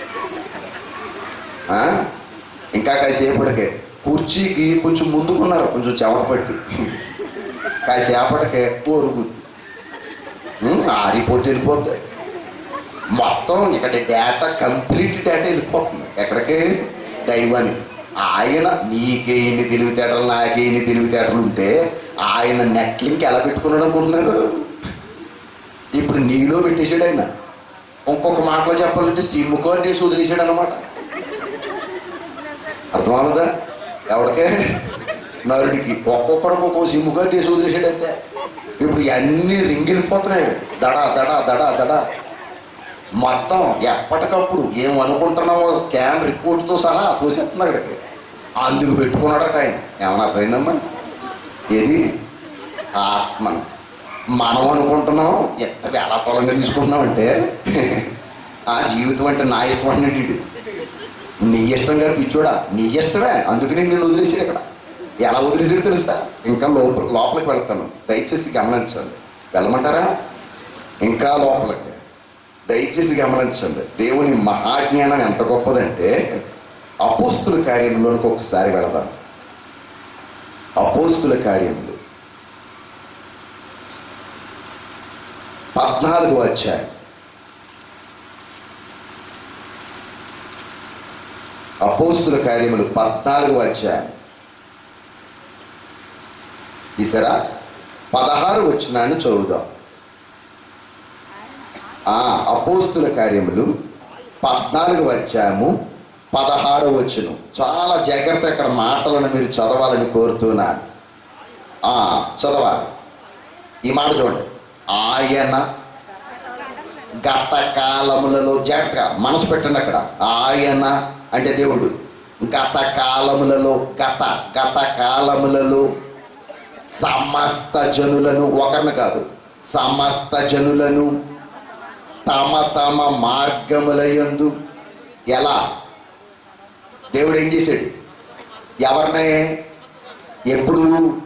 ఆ ఇంకా కాసేపటికి కుర్చీకి కొంచెం ముందుకున్నారు కొంచెం చెమట పట్టి కాసేపటికి కోరుగు ఆరిపోతే వెళ్ళిపోతాయి మొత్తం ఇక్కడ డేటా కంప్లీట్ డేటా వెళ్ళిపోతుంది ఎక్కడికి దైవానికి ఆయన నీకే ఇన్ని తెలివితేటలు నాకే ఇన్ని తెలివితేటలు ఉంటే ఆయన నెట్ లింక్ ఎలా పెట్టుకున్నాడు అనుకుంటున్నారు ఇప్పుడు నీలో పెట్టేసాడు ఆయన ఇంకొక మాటలో చెప్పాలంటే సిమ్ కార్డు వేసి వదిలేసాడు అనమాట అర్థమవుతుందా ఎవరికే నరుడికి ఒక్కొక్కడికి ఒక్కో సిమ్ కార్డు వేసి వదిలేసాడు అంతే ఇప్పుడు ఇవన్నీ రింగ్ వెళ్ళిపోతున్నాయి దడ దడ దడ దడ మొత్తం ఎప్పటికప్పుడు ఏం అనుకుంటున్నామో స్కాన్ రిపోర్ట్తో సహా తోసేస్తున్నాడు ఇక్కడికి అందుకు పెట్టుకున్నాడట ఆయన ఏమన్నా అర్థమైందమ్మా ఏది ఆత్మ మనం అనుకుంటున్నాం ఎంత వేళాపలంగా తీసుకుంటున్నాం అంటే ఆ జీవితం అంటే నా ఇష్టం అన్నట్టు నీ ఇష్టం గారు పిచ్చోడా నీ ఇష్టమే అందుకని నేను వదిలేసాడు ఇక్కడ ఎలా వదిలేసాడు తెలుసా ఇంకా లోపల లోపలికి వెళ్తాను దయచేసి గమనించండి వెళ్ళమంటారా ఇంకా లోపలికి దయచేసి గమనించండి దేవుని మహాజ్ఞానం ఎంత గొప్పదంటే అపోస్తుల కార్యంలోనికి ఒకసారి వెళదాం అపోస్తుల కార్యములు పద్నాలుగు అధ్యాయం అపోస్తుల కార్యములు పద్నాలుగు అధ్యాయం తీసారా పదహారు వచ్చినాన్ని చదువుదాం ఆ అపోస్తుల కార్యములు పద్నాలుగు అధ్యాయము పదహారు వచ్చును చాలా జాగ్రత్త ఇక్కడ మాటలను మీరు చదవాలని కోరుతున్నాను ఆ చదవాలి ఈ మాట చూడండి ఆయన గత కాలములలో జాగ్రత్తగా మనసు పెట్టండి అక్కడ ఆయన అంటే దేవుడు గత కాలములలో గత గత కాలములలో సమస్త జనులను ఒకరిని కాదు సమస్త జనులను తమ తమ మార్గములయందు ఎలా దేవుడు ఏం చేశాడు ఎవరిని ఎప్పుడు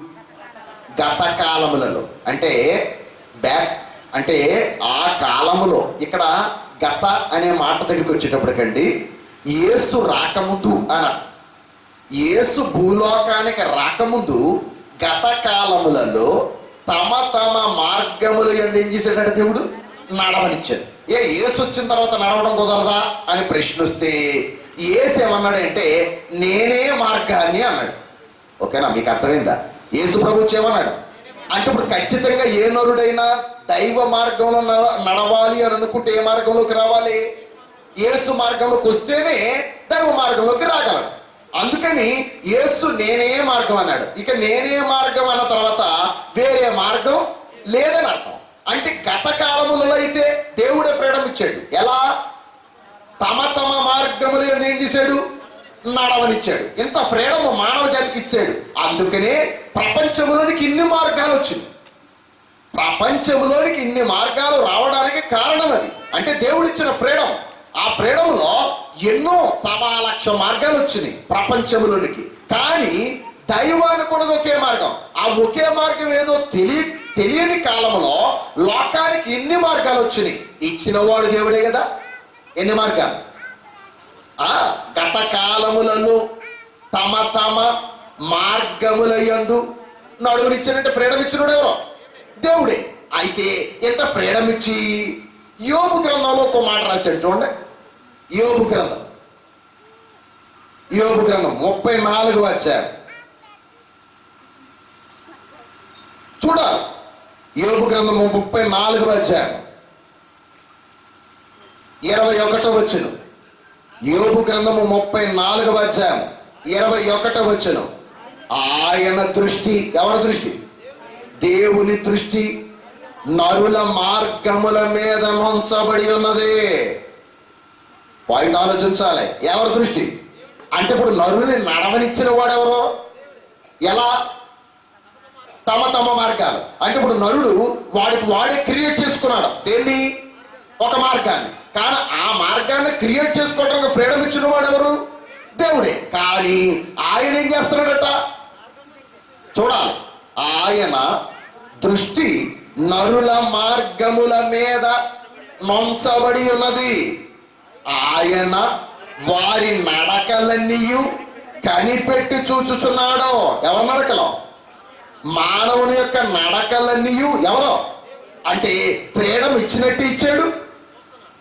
గత కాలములలో అంటే బ్యాక్ అంటే ఆ కాలములో ఇక్కడ గత అనే మాట దగ్గరికి వచ్చేటప్పటికండి యేసు రాకముందు అన యేసు భూలోకానికి రాకముందు గత కాలములలో తమ తమ మార్గములు ఎందు ఏం చేశాడు దేవుడు నడవనిచ్చాడు ఏ యేసు వచ్చిన తర్వాత నడవడం కుదరదా అని ప్రశ్న వస్తే యేసు ఏమన్నాడంటే నేనే మార్గాన్ని అన్నాడు ఓకేనా మీకు అర్థమైందా యేసు ప్రభు ఏమన్నాడు అంటే ఇప్పుడు ఖచ్చితంగా ఏ నరుడైనా దైవ మార్గంలో నడ- నడవాలి అని అనుకుంటే ఏ మార్గంలోకి రావాలి యేసు మార్గంలోకి వస్తేనే దైవ మార్గంలోకి రాగలడు అందుకని యేసు నేనే మార్గం అన్నాడు ఇక నేనే మార్గం అన్న తర్వాత వేరే మార్గం లేదని అర్థం అంటే గత కాలములలో అయితే దేవుడే ఫ్రీడమ్ ఇచ్చాడు ఎలా తమ తమ మార్గములు ఏం చేశాడు నడవనిచ్చాడు ఇంత ఫ్రీడమ్ మానవ జాతికి ఇచ్చాడు అందుకనే ప్రపంచంలోనికి ఇన్ని మార్గాలు వచ్చింది ప్రపంచంలోనికి ఇన్ని మార్గాలు రావడానికి కారణం అది అంటే దేవుడు ఇచ్చిన ఫ్రీడమ్ ఆ ఫ్రీడమ్ లో ఎన్నో సవా లక్ష మార్గాలు వచ్చినాయి ప్రపంచంలోనికి కానీ దైవానికి కూడా ఒకే మార్గం ఆ ఒకే మార్గం ఏదో తెలియ తెలియని కాలంలో లోకానికి ఎన్ని మార్గాలు వచ్చినాయి ఇచ్చినవాడు దేవుడే కదా ఎన్ని మార్గాలు ఆ గత కాలములలో తమ తమ మార్గములయందు నడువునిచ్చినట్టు ఫ్రీడమ్ ఇచ్చినోడు ఎవరో దేవుడే అయితే ఎంత ఫ్రీడమ్ ఇచ్చి యోబు గ్రంథంలో ఒక మాట రాశాడు చూడండి యోబు గ్రంథం యోబు గ్రంథం ముప్పై నాలుగు వచ్చారు చూడాలి యోబు గ్రంథం ముప్పై నాలుగు వచ్చారు ఇరవై ఒకటో వచ్చును యోబు గ్రంథము ముప్పై నాలుగవ అధ్యాయం ఇరవై ఒకటో వచ్చును ఆయన దృష్టి ఎవరి దృష్టి దేవుని దృష్టి నరుల మార్గముల మీద ఉంచబడి ఉన్నది పాయింట్ ఆలోచించాలి ఎవరి దృష్టి అంటే ఇప్పుడు నరుని నడవనిచ్చిన వాడెవరో ఎలా తమ తమ మార్గాలు అంటే ఇప్పుడు నరుడు వాడికి వాడే క్రియేట్ చేసుకున్నాడు దేన్ని ఒక మార్గాన్ని కానీ ఆ మార్గాన్ని క్రియేట్ చేసుకోవడానికి ఫ్రీడమ్ ఇచ్చిన వాడు ఎవరు దేవుడే కానీ ఆయన ఏం చేస్తున్నాడట చూడాలి ఆయన దృష్టి నరుల మార్గముల మీద నొంచబడి ఉన్నది ఆయన వారి నడకలన్నీ కనిపెట్టి చూచుచున్నాడు ఎవరి నడకలో మానవుని యొక్క నడకలన్నీ ఎవరో అంటే ఫ్రీడమ్ ఇచ్చినట్టు ఇచ్చాడు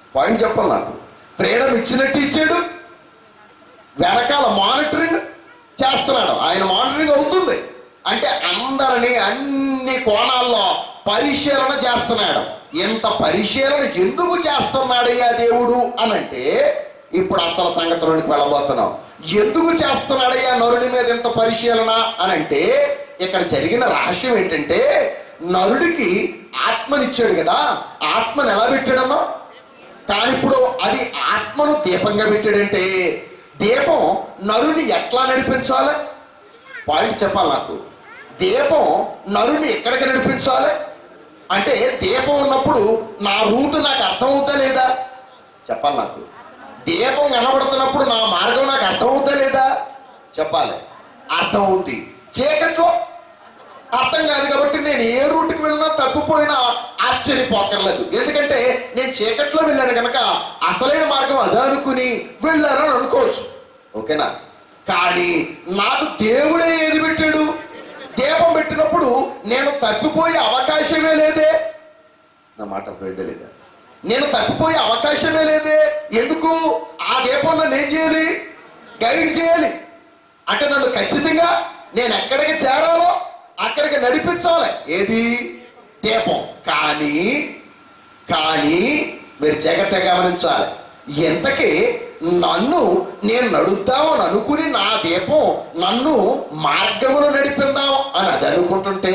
పాయింట్ చెప్పాలి నాకు ఫ్రీడమ్ ఇచ్చినట్టు ఇచ్చాడు వెనకాల మానిటరింగ్ చేస్తున్నాడు ఆయన మానిటరింగ్ అవుతుంది అంటే అందరినీ అన్ని కోణాల్లో పరిశీలన చేస్తున్నాడు ఇంత పరిశీలన ఎందుకు చేస్తున్నాడయ్యా దేవుడు అని అంటే ఇప్పుడు అసలు సంగతిలోనికి వెళ్ళబోతున్నాం ఎందుకు చేస్తున్నాడయ్యా నరుడి మీద ఇంత పరిశీలన అని అంటే ఇక్కడ జరిగిన రహస్యం ఏంటంటే నరుడికి ఆత్మనిచ్చాడు కదా ఆత్మను ఎలా పెట్టాడమ్మా కానీ ఇప్పుడు అది ఆత్మను దీపంగా పెట్టాడంటే దీపం నరుని ఎట్లా నడిపించాలి పాయింట్ చెప్పాలి నాకు దీపం నరుని ఎక్కడికి నడిపించాలి అంటే దీపం ఉన్నప్పుడు నా రూట్ నాకు అర్థం అవుతా లేదా చెప్పాలి నాకు దీపం కనబడుతున్నప్పుడు నా మార్గం నాకు అర్థం అవుతా లేదా చెప్పాలి అర్థం అవుద్ది చీకట్లో అర్థం కాదు కాబట్టి నేను ఏ రూట్కి వెళ్ళినా తప్పిపోయినా ఆశ్చర్యపోకర్లేదు ఎందుకంటే నేను చీకట్లో వెళ్ళాను కనుక అసలైన మార్గం అదే అనుకుని వెళ్ళారని అనుకోవచ్చు ఓకేనా కానీ నాకు దేవుడే ఏది పెట్టాడు దీపం పెట్టినప్పుడు నేను తప్పిపోయే అవకాశమే లేదే నా మాట అర్థమైందా లేదా నేను తప్పిపోయే అవకాశమే లేదే ఎందుకు ఆ దీపం నన్ను ఏం చేయాలి గైడ్ చేయాలి అంటే నన్ను ఖచ్చితంగా నేను ఎక్కడికి చేరాలో అక్కడికి నడిపించాలి ఏది దీపం కానీ కానీ మీరు జాగ్రత్తగా గమనించాలి ఎంతకి నన్ను నేను నడుద్దామని అనుకుని నా దీపం నన్ను మార్గములో నడిపిందాం అని అది అనుకుంటుంటే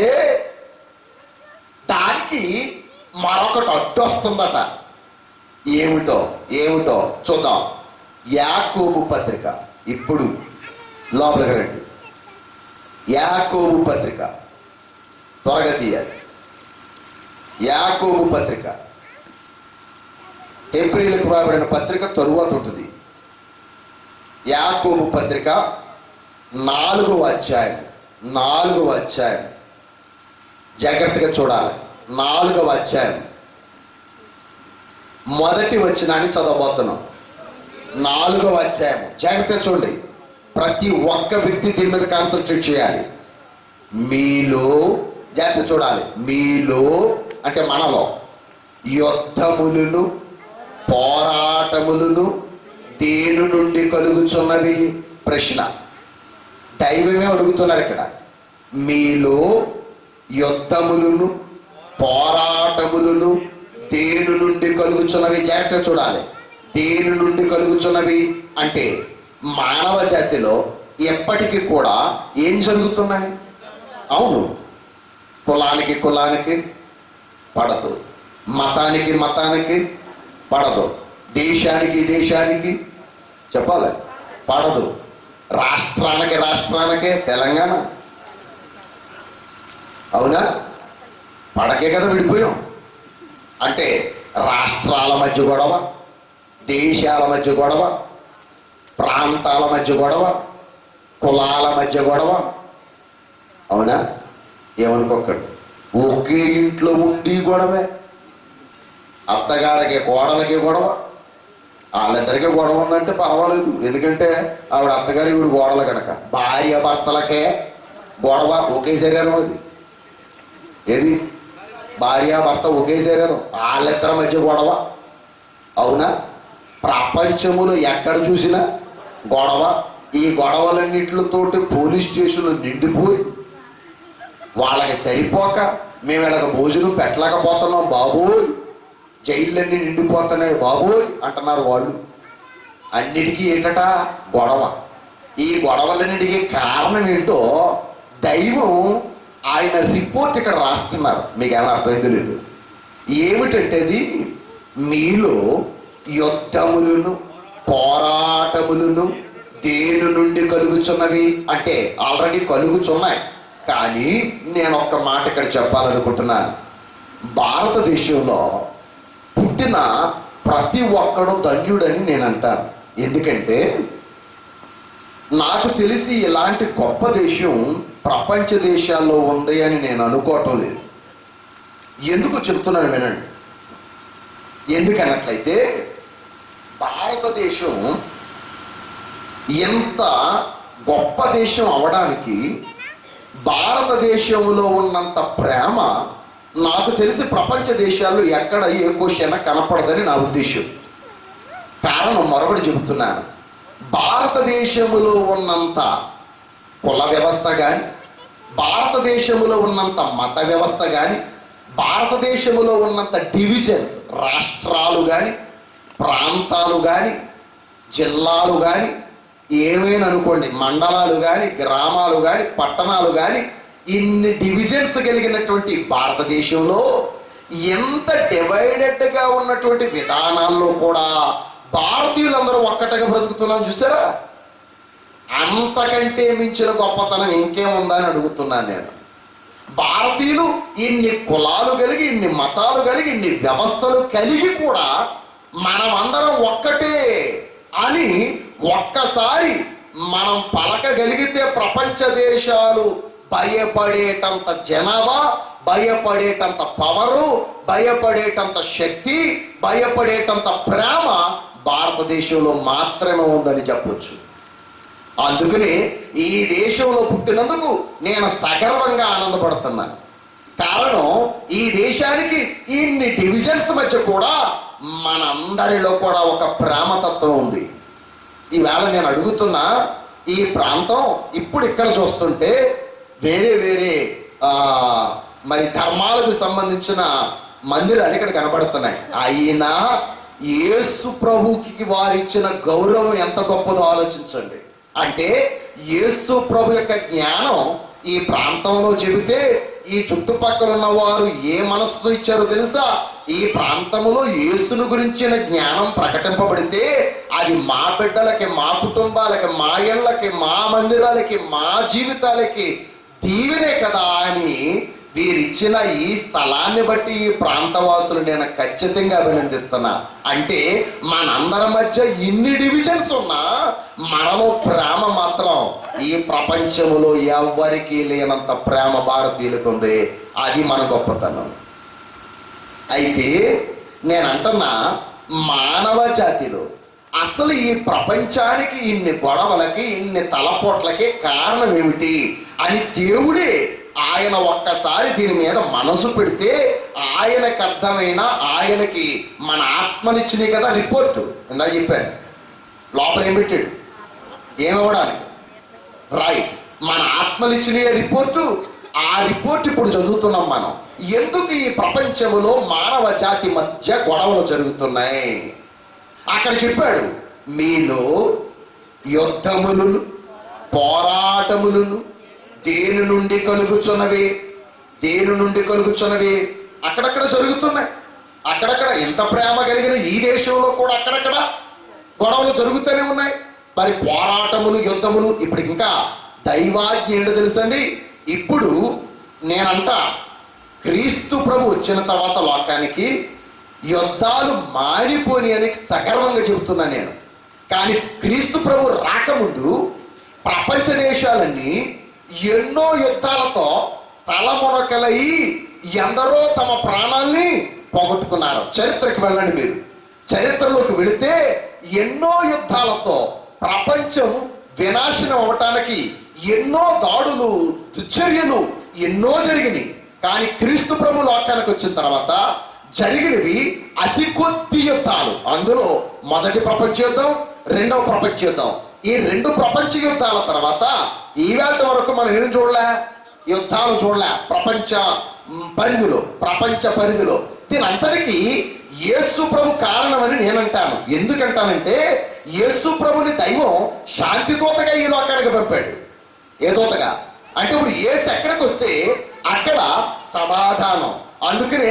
దానికి మరొకటి అడ్డు వస్తుందట ఏమిటో ఏమిటో చూద్దాం యాకోబు పత్రిక ఇప్పుడు లోపలికి రండి యాకోబు పత్రిక త్వరగా తీయాలి యాకోబు పత్రిక ఏప్రిల్కి రాబడిన పత్రిక తరువాత ఉంటుంది యాకోబు పత్రిక నాలుగవ అధ్యాయం నాలుగవ అధ్యాయం జాగ్రత్తగా చూడాలి నాలుగవ అధ్యాయం మొదటి వచ్చినాన్ని చదవబోతున్నాం నాలుగవ అధ్యాయం జాగ్రత్తగా చూడండి ప్రతి ఒక్క వ్యక్తి దీని మీద కాన్సన్ట్రేట్ చేయాలి మీలో జాగ్రత్త చూడాలి మీలో అంటే మనలో యుద్ధములను పోరాటములను దేని నుండి కలుగుచున్నవి ప్రశ్న దైవమే అడుగుతున్నారు ఇక్కడ మీలో యుద్ధములను పోరాటములను దేని నుండి కలుగుచున్నవి జాగ్రత్త చూడాలి దేని నుండి కలుగుచున్నవి అంటే మానవ జాతిలో ఎప్పటికీ కూడా ఏం జరుగుతున్నాయి అవును కులానికి కులానికి పడదు మతానికి మతానికి పడదు దేశానికి దేశానికి చెప్పాలి పడదు రాష్ట్రానికి రాష్ట్రానికి తెలంగాణ అవునా పడకే కదా విడిపోయాం అంటే రాష్ట్రాల మధ్య గొడవ దేశాల మధ్య గొడవ ప్రాంతాల మధ్య గొడవ కులాల మధ్య గొడవ అవునా ఏమనుకోకండి ఒకే ఇంట్లో ఉండి గొడవే అత్తగారికి కోడలకి గొడవ వాళ్ళిద్దరికీ గొడవ ఉందంటే పర్వాలేదు ఎందుకంటే ఆవిడ అత్తగారి ఈవిడ గోడలు కనుక భార్య భర్తలకే గొడవ ఒకే శరీరం అది ఏది భార్య భర్త ఒకే శరీరం వాళ్ళిద్దరి మధ్య గొడవ అవునా ప్రపంచములో ఎక్కడ చూసినా గొడవ ఈ గొడవలన్నిటితోటి పోలీస్ స్టేషన్లు నిండిపోయి వాళ్ళకి సరిపోక మేము వీళ్ళకి భోజనం పెట్టలేకపోతున్నాం బాబోయ్ జైళ్ళన్నీ నిండిపోతున్నాయి బాబోయ్ అంటున్నారు వాళ్ళు అన్నిటికీ ఏంటట గొడవ ఈ గొడవలన్నిటికీ కారణం ఏంటో దైవం ఆయన రిపోర్ట్ ఇక్కడ రాస్తున్నారు మీకు ఏమైనా అర్థమైంది లేదు ఏమిటంటే అది మీలో యుద్ధములను పోరాటములను దేని నుండి కలుగుచున్నవి అంటే ఆల్రెడీ కలుగుచున్నాయి కానీ నేను ఒక్క మాట ఇక్కడ చెప్పాలనుకుంటున్నాను భారతదేశంలో పుట్టిన ప్రతి ఒక్కడు ధన్యుడని నేను అంటాను ఎందుకంటే నాకు తెలిసి ఇలాంటి గొప్ప దేశం ప్రపంచ దేశాల్లో ఉంది అని నేను అనుకోవటం లేదు ఎందుకు చెప్తున్నాను వినండి ఎందుకన్నట్లయితే భారతదేశం ఎంత గొప్ప దేశం అవడానికి భారతదేశంలో ఉన్నంత ప్రేమ నాకు తెలిసి ప్రపంచ దేశాల్లో ఎక్కడ ఏ క్వశ్చన్ కనపడదని నా ఉద్దేశం కారణం మరొకటి చెబుతున్నాను భారతదేశములో ఉన్నంత కుల వ్యవస్థ కానీ భారతదేశములో ఉన్నంత మత వ్యవస్థ కానీ భారతదేశములో ఉన్నంత డివిజన్స్ రాష్ట్రాలు కానీ ప్రాంతాలు కానీ జిల్లాలు కానీ ఏమైనా అనుకోండి మండలాలు కానీ గ్రామాలు కానీ పట్టణాలు కానీ ఇన్ని డివిజన్స్ కలిగినటువంటి భారతదేశంలో ఎంత డివైడెడ్గా ఉన్నటువంటి విధానాల్లో కూడా భారతీయులందరూ ఒక్కటగా బ్రతుకుతున్నాం చూసారా అంతకంటే మించిన గొప్పతనం ఇంకేముందని అడుగుతున్నాను నేను భారతీయులు ఇన్ని కులాలు కలిగి ఇన్ని మతాలు కలిగి ఇన్ని వ్యవస్థలు కలిగి కూడా మనమందరం ఒక్కటే అని ఒక్కసారి మనం పలకగలిగితే ప్రపంచ దేశాలు భయపడేటంత జనాభా భయపడేటంత పవరు భయపడేటంత శక్తి భయపడేటంత ప్రేమ భారతదేశంలో మాత్రమే ఉందని చెప్పొచ్చు అందుకని ఈ దేశంలో పుట్టినందుకు నేను సగర్వంగా ఆనందపడుతున్నాను కారణం ఈ దేశానికి ఇన్ని డివిజన్స్ మధ్య కూడా మనందరిలో కూడా ఒక ప్రేమతత్వం ఉంది ఈవేళ నేను అడుగుతున్నా ఈ ప్రాంతం ఇప్పుడు ఇక్కడ చూస్తుంటే వేరే వేరే ఆ, మరి ధర్మాలకు సంబంధించిన మందిరాలు ఇక్కడ కనబడుతున్నాయి అయినా యేసు ప్రభుకి వారిచ్చిన గౌరవం ఎంత గొప్పదో ఆలోచించండి అంటే యేసు ప్రభు యొక్క జ్ఞానం ఈ ప్రాంతంలో చెబితే ఈ చుట్టుపక్కల ఉన్న వారు ఏ మనస్సుతో ఇచ్చారో తెలుసా ఈ ప్రాంతంలో యేసును గురించిన జ్ఞానం ప్రకటింపబడితే అది మా బిడ్డలకి మా కుటుంబాలకి మా ఇళ్ళకి మా మందిరాలకి మా జీవితాలకి దీవెనే కదా అని వీరిచ్చిన ఈ స్థలాన్ని బట్టి ఈ ప్రాంతవాసులు నేను ఖచ్చితంగా అభినందిస్తున్నా అంటే మనందరి మధ్య ఇన్ని డివిజన్స్ ఉన్నా మనలో ప్రేమ మాత్రం ఈ ప్రపంచములో ఎవ్వరికీ లేనంత ప్రేమ భారతీయులకు ఉంది అది మన గొప్పతనం అయితే నేను అంటున్నా మానవ జాతిలో అసలు ఈ ప్రపంచానికి ఇన్ని గొడవలకి ఇన్ని తలపోట్లకి కారణం ఏమిటి అని దేవుడే ఆయన ఒక్కసారి దీని మీద మనసు పెడితే ఆయనకు అర్థమైన ఆయనకి మన ఆత్మనిచ్చినాయి కదా రిపోర్టు ఇందా చెప్పాను లోపల ఏం పెట్టాడు ఏమివ్వడానికి రైట్ మన ఆత్మనిచ్చిన రిపోర్టు ఆ రిపోర్ట్ ఇప్పుడు చదువుతున్నాం మనం ఎందుకు ఈ ప్రపంచములో మానవ జాతి మధ్య గొడవలు జరుగుతున్నాయి అక్కడ చెప్పాడు మీలో యుద్ధములు పోరాటములు దేని నుండి కలుగుచున్నవి దేని నుండి కలుగుచున్నవి అక్కడక్కడ జరుగుతున్నాయి అక్కడక్కడ ఎంత ప్రేమ కలిగిన ఈ దేశంలో కూడా అక్కడక్కడ గొడవలు జరుగుతూనే ఉన్నాయి మరి పోరాటములు యుద్ధములు ఇప్పుడు ఇంకా దైవాజ్ఞ ఏంటో తెలుసండి ఇప్పుడు నేనంట క్రీస్తు ప్రభు వచ్చిన తర్వాత లోకానికి యుద్ధాలు మారిపోని అని సగర్వంగా చెబుతున్నా నేను కానీ క్రీస్తు ప్రభు రాకముందు ప్రపంచ దేశాలన్నీ ఎన్నో యుద్ధాలతో తలమునకలై ఎందరో తమ ప్రాణాల్ని పోగొట్టుకున్నారు చరిత్రకి వెళ్ళండి మీరు చరిత్రలోకి వెళితే ఎన్నో యుద్ధాలతో ప్రపంచం వినాశనం అవటానికి ఎన్నో దాడులు దుశ్చర్యలు ఎన్నో జరిగినాయి కానీ క్రీస్తు ప్రభు లోకానికి వచ్చిన తర్వాత జరిగినవి అతి కొద్ది యుద్ధాలు అందులో మొదటి ప్రపంచ యుద్ధం రెండవ ప్రపంచ యుద్ధం ఈ రెండు ప్రపంచ యుద్ధాల తర్వాత ఈవేళ వరకు మనం ఏం చూడలే యుద్ధాలు చూడలే ప్రపంచ మ్, పరిధిలో ప్రపంచ పరిధిలో దీని అంతటికి యేసు ప్రభు కారణమని నేనంటాను ఎందుకంటానంటే యేసు ప్రభుని దైవం శాంతి దూతగా ఈ లోకానికి పంపాడు ఏ దూతగా అంటే ఇప్పుడు ఏసు ఎక్కడికి వస్తే అక్కడ సమాధానం అందుకనే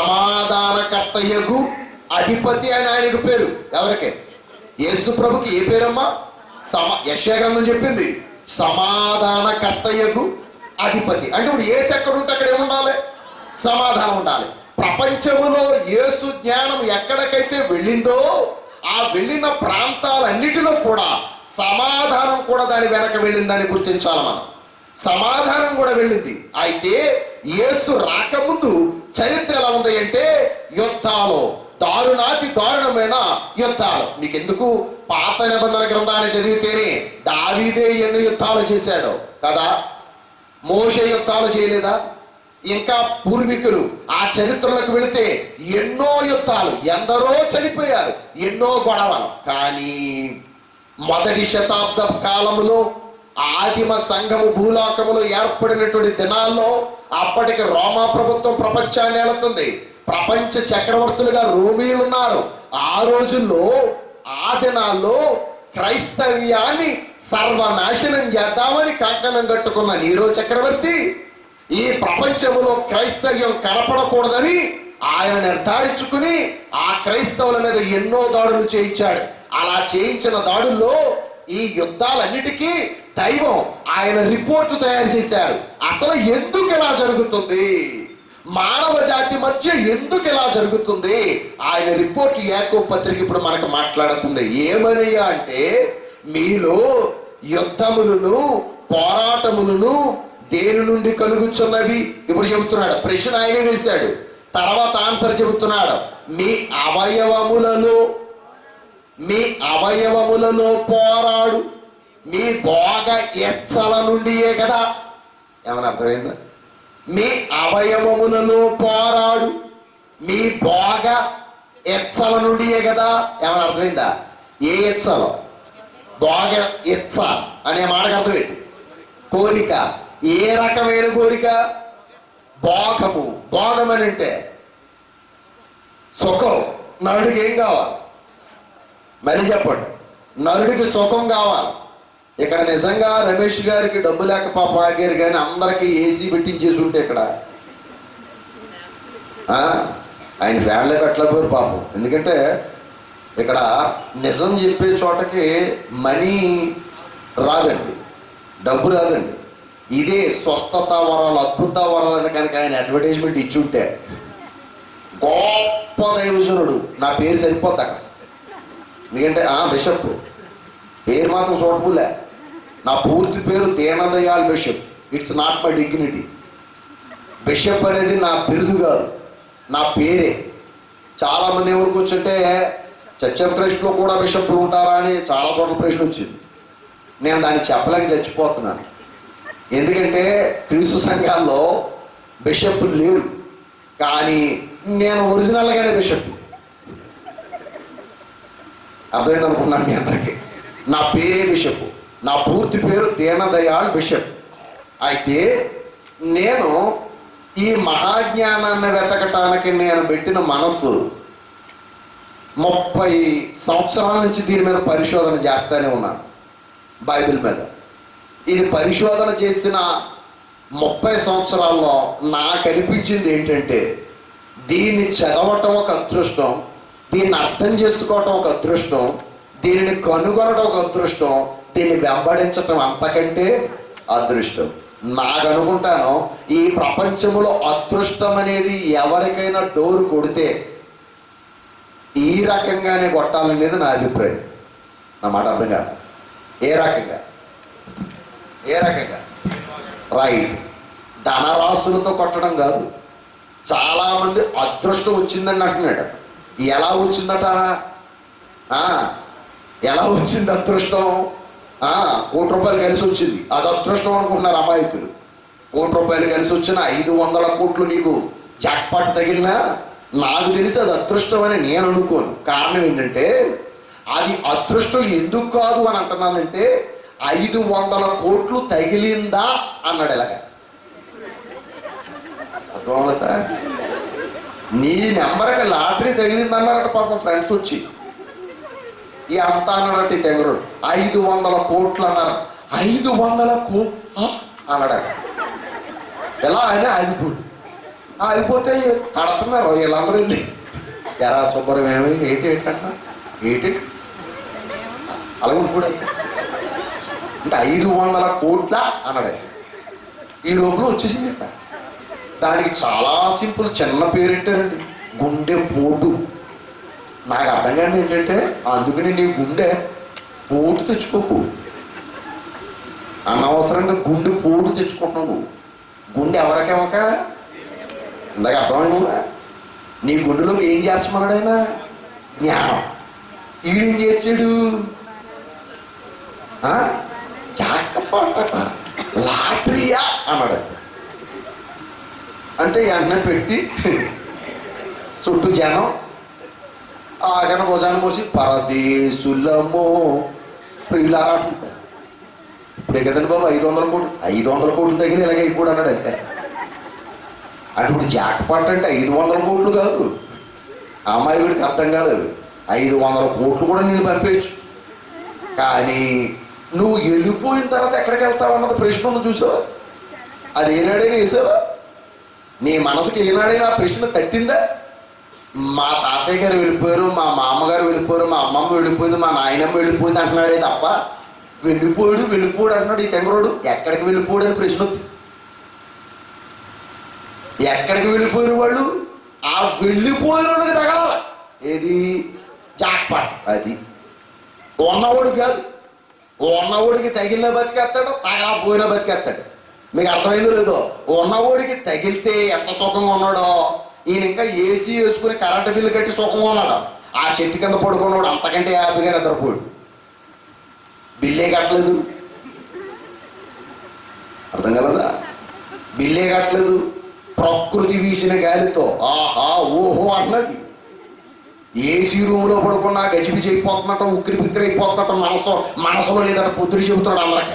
సమాధానకర్తయ్యగు అధిపతి అని ఆయనకు పేరు ఎవరికి యేసు ప్రభుకి ఏ పేరమ్మా సమ యశ్యా గ్రంథం చెప్పింది సమాధానకర్తయ్యకు అధిపతి అంటే ఇప్పుడు ఏసు ఎక్కడ ఉంటే అక్కడ ఏముండాలి సమాధానం ఉండాలి ప్రపంచములో యేసు జ్ఞానం ఎక్కడికైతే వెళ్ళిందో ఆ వెళ్ళిన ప్రాంతాలన్నిటిలో కూడా సమాధానం కూడా దాని వెనక వెళ్ళిందని గుర్తించాలి మనం సమాధానం కూడా వెళ్ళింది అయితే యేసు రాకముందు చరిత్ర ఎలా ఉంది అంటే యుద్ధాలు దారుణాతి దారుణమైన యుద్ధాలు మీకు ఎందుకు పాత నిబంధన గ్రంథాన్ని చదివితేనే దావీదే ఎన్ని యుద్ధాలు చేశాడో కదా మోషే యుద్ధాలు చేయలేదా ఇంకా పూర్వీకులు ఆ చరిత్రలకు వెళితే ఎన్నో యుద్ధాలు ఎందరో చనిపోయారు ఎన్నో గొడవలు కానీ మొదటి శతాబ్ద కాలములో ఆదిమ సంఘము భూలోకములో ఏర్పడినటువంటి దినాల్లో అప్పటికి రోమా ప్రభుత్వం ప్రపంచాన్ని ఏలుతుంది ప్రపంచ చక్రవర్తులుగా రోమీలు ఉన్నారు ఆ రోజుల్లో ఆ దినాల్లో క్రైస్తవ్యాన్ని సర్వనాశనం చేద్దామని కంకణం కట్టుకున్న నీరో చక్రవర్తి ఈ ప్రపంచంలో క్రైస్తవ్యం కనపడకూడదని ఆయన నిర్ధారించుకుని ఆ క్రైస్తవుల మీద ఎన్నో దాడులు చేయించాడు అలా చేయించిన దాడుల్లో ఈ యుద్ధాలన్నిటికీ దైవం ఆయన రిపోర్టు తయారు చేశారు అసలు ఎందుకు ఇలా జరుగుతుంది మానవ జాతి మధ్య ఎందుకు ఇలా జరుగుతుంది ఆయన రిపోర్ట్ యాకో పత్రిక ఇప్పుడు మనకు మాట్లాడుతుంది ఏమనయ్యా అంటే మీలో యుద్ధములను పోరాటములను దేని నుండి కలుగుచున్నవి ఇప్పుడు చెబుతున్నాడు ప్రశ్న ఆయనే వేశాడు తర్వాత ఆన్సర్ చెబుతున్నాడు మీ అవయవములలో మీ అవయవములలో పోరాడు మీ భోగ ఎచ్చల నుండియే కదా ఏమని అర్థమైందా మీ అవయవములలో పోరాడు మీ భోగ ఎచ్చల నుండియే కదా ఏమని అర్థమైందా ఏ ఎచ్చలో భోగ ఇచ్చ అనే మాటకు అర్థం ఏంటి కోరిక ఏ రకమైన కోరిక భోగము భోగం అని అంటే సుఖం నరుడికి ఏం కావాలి మళ్ళీ చెప్పండి నరుడికి సుఖం కావాలి ఇక్కడ నిజంగా రమేష్ గారికి డబ్బు లేక పాప ఆగారు కానీ అందరికి ఏసీ పెట్టించేసి ఉంటే ఇక్కడ ఆ, ఆయన ఫ్యాన్లే పెట్టలేకపోయారు పాపం ఎందుకంటే ఇక్కడ నిజం చెప్పే చోటకి మనీ రాదండి డబ్బు రాదండి ఇదే స్వస్థత వరాలు అద్భుత వరాలు అని కనుక ఆయన అడ్వర్టైజ్మెంట్ ఇచ్చి ఉంటే గొప్ప దైవజనుడు నా పేరు సరిపోద్ది అక్కడ ఎందుకంటే ఆ బిషప్ పేరు మాత్రం చూడబులే నా పూర్తి పేరు Deendayal bishop it's not my dignity bishop అనేది నా బిరుదు కాదు నా పేరే చాలా మంది ఎవరికి వచ్చంటే చర్చ్ ఆఫ్ క్రైస్ట్లో కూడా బిషప్లు ఉంటారా అని చాలా చోట్ల ప్రశ్న వచ్చింది నేను దాన్ని చెప్పలేక చచ్చిపోతున్నాను ఎందుకంటే క్రీస్తు సంఘాల్లో బిషప్లు లేరు కానీ నేను ఒరిజినల్గానే బిషప్ అర్థమైంది అనుకున్నాను మీ అందరికీ నా పేరే బిషప్ నా పూర్తి పేరు దీనదయాళ్ బిషప్ అయితే నేను ఈ మహాజ్ఞానాన్ని వెతకటానికి నేను పెట్టిన మనస్సు ముప్పై సంవత్సరాల నుంచి దీని మీద పరిశోధన చేస్తానే ఉన్నాను బైబిల్ మీద ఇది పరిశోధన చేసిన ముప్పై సంవత్సరాల్లో నాకు అనిపించింది ఏంటంటే దీన్ని చదవటం ఒక అదృష్టం దీన్ని అర్థం చేసుకోవటం ఒక అదృష్టం దీనిని కనుగొనడం ఒక అదృష్టం దీన్ని వెంబడించటం అంతకంటే అదృష్టం నాకు అనుకుంటాను ఈ ప్రపంచంలో అదృష్టం అనేది ఎవరికైనా డోర్ కొడితే ఈ రకంగానే కొట్టాలనేది నా అభిప్రాయం నా మాట అర్థం కాదు ఏ రకంగా ఏ రకంగా రైట్ ధనరాశులతో కొట్టడం కాదు చాలా మంది అదృష్టం వచ్చిందని అంటున్నాడు ఎలా వచ్చిందట ఆ, ఎలా వచ్చింది అదృష్టం ఆ, కోటి రూపాయలు కలిసి వచ్చింది అది అదృష్టం అనుకుంటున్నారు అమాయకులు కోటి రూపాయలు కలిసి వచ్చిన ఐదు వందల కోట్లు నీకు జాక్పాట్ తగిలినా నాకు తెలిసి అది అదృష్టం అని నేను అనుకోను కారణం ఏంటంటే అది అదృష్టం ఎందుకు కాదు అని అంటున్నానంటే ఐదు వందల కోట్లు తగిలిందా అన్నాడు ఎలాగ అర్థమవుతుందా నీ నెంబర్కి లాటరీ తగిలిందన్నారట పాపం ఫ్రెండ్స్ వచ్చి ఈ అంత అన్నాడట ఈ తెగరుడు ఐదు వందల కోట్లు అన్నారు ఐదు వందల కో ఆ? అన్నాడు ఆయన. ఎలా అని ఆగిపోడు ఆగిపోతే కడుతున్నారు వీళ్ళందరూ వెళ్ళి ఎరా శుభ్రం ఏమి ఏంటి ఏంటంట ఏంటి అలా కూడా అంటే ఐదు వందల కోట్ల అన్నాడు ఆయన. ఈ లోపల వచ్చేసింది ఇక్కడ దానికి చాలా సింపుల్ చిన్న పేరు పెట్టారండి గుండె పోటు నాకు అర్థం కాదు ఏంటంటే అందుకని నీ గుండె పోటు తెచ్చుకోకు అనవసరంగా గుండె పోటు తెచ్చుకుంటున్నావు నువ్వు గుండె ఎవరికేమక ఇందాక అర్థమైందా నీ గుండెలో ఏం చేర్చమన్నాడు ఆయన జ్ఞానం ఈడేం చేర్చాడు ఆ? జాగ్రత్త లాటరీయా అన్నాడు అంటే వెంటనే పెట్టి చుట్టూ జనం ఆగన భుజాన్ని మోసి పరదేశులమో ప్రియులారా అంటారు. ఇప్పుడే కదండి బాబు ఐదు వందల కోట్లు ఐదు వందల కోట్లు తగిన ఇలాగే ఇప్పుడు అన్నాడు అంతే అంటే ఇప్పుడు జాక్పాట్ అంటే ఐదు వందల కోట్లు కాదు ఆ అమ్మాయి వీడికి అర్థం కాలేదు ఐదు వందల కోట్లు కూడా నేను పంపేయచ్చు కానీ నువ్వు వెళ్ళిపోయిన తర్వాత ఎక్కడికి వెళ్తావు అన్నది ప్రశ్న ఉంది చూసావా అది ఏనాడైనా వేసావా నీ మనసుకి ఏనాడైనా ఆ ప్రశ్న తట్టిందా మా తాతయ్య గారు వెళ్ళిపోయారు మా మామగారు వెళ్ళిపోయారు మా అమ్మమ్మ వెళ్ళిపోయింది మా నాయనమ్మ వెళ్ళిపోయింది అంటున్నాడే తప్ప వెళ్ళిపోయాడు వెళ్ళిపోయాడు అంటున్నాడు ఈ తెంగరోడు ఎక్కడికి వెళ్ళిపోయాడు అని ప్రశ్న వచ్చింది. ఎక్కడికి వెళ్ళిపోయారు వాళ్ళు ఆ వెళ్ళిపోయిన వాళ్ళకి తగలాల ఏది జాక్పాట్ అది ఉన్నవాడు కాదు ఉన్నవాడికి తగిలిన బతికేస్తాడు తగలా పోయిన బతికేస్తాడు మీకు అర్థమైందో లేదో ఉన్నవాడికి తగిలితే ఎంత సుఖంగా ఉన్నాడో ఈయన ఇంకా ఏసీ వేసుకుని కరెంటు బిల్లు కట్టి సుఖంగా ఉన్నాడు ఆ చెట్టు కింద పడుకున్నాడు అంతకంటే హ్యాపీగా నిద్రపోయాడు బిల్లే కట్టలేదు అర్థం కలదా బిల్లే కట్టలేదు ప్రకృతి వీసిన గాలితో ఆహా ఓహో అన్నాడు ఏసీ రూమ్ లో పడుకున్నా గజిబిజి అయిపోతున్నట్టు ఉక్కిరి బిక్కిరి అయిపోతున్నట్టు మనసు మనసులో లేదంట పొద్దుడు చెబుతున్నాడు అందరికి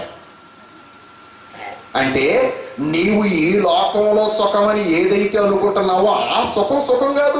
అంటే నీవు ఈ లోకంలో సుఖమని ఏదైతే అనుకుంటున్నావో ఆ సుఖం సుఖం కాదు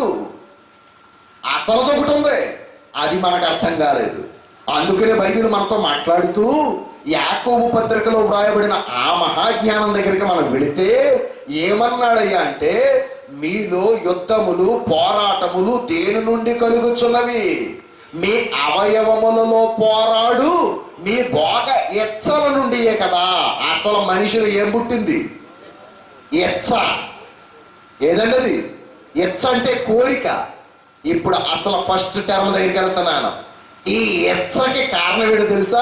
అసలు ఒకటి ఉంది అది మనకు అర్థం కాలేదు అందుకనే బైబిల్ మనతో మాట్లాడుతూ యాకోబు పత్రికలో వ్రాయబడిన ఆ మహాజ్ఞానం దగ్గరికి మనం వెళితే ఏమన్నాడయ్యా అంటే మీలో యుద్ధములు పోరాటములు దేని నుండి కలుగుచున్నవి మీ అవయవములలో పోరాడు మీ భోగ ఎచ్చల నుండియే కదా అసలు మనిషిలో ఏం పుట్టింది ఎచ్చ ఏదండి అది ఎచ్చ అంటే కోరిక ఇప్పుడు అసలు ఫస్ట్ టర్మ్ దగ్గరికి వెళ్తున్నాను ఈ ఎచ్చకి కారణం ఏడు తెలుసా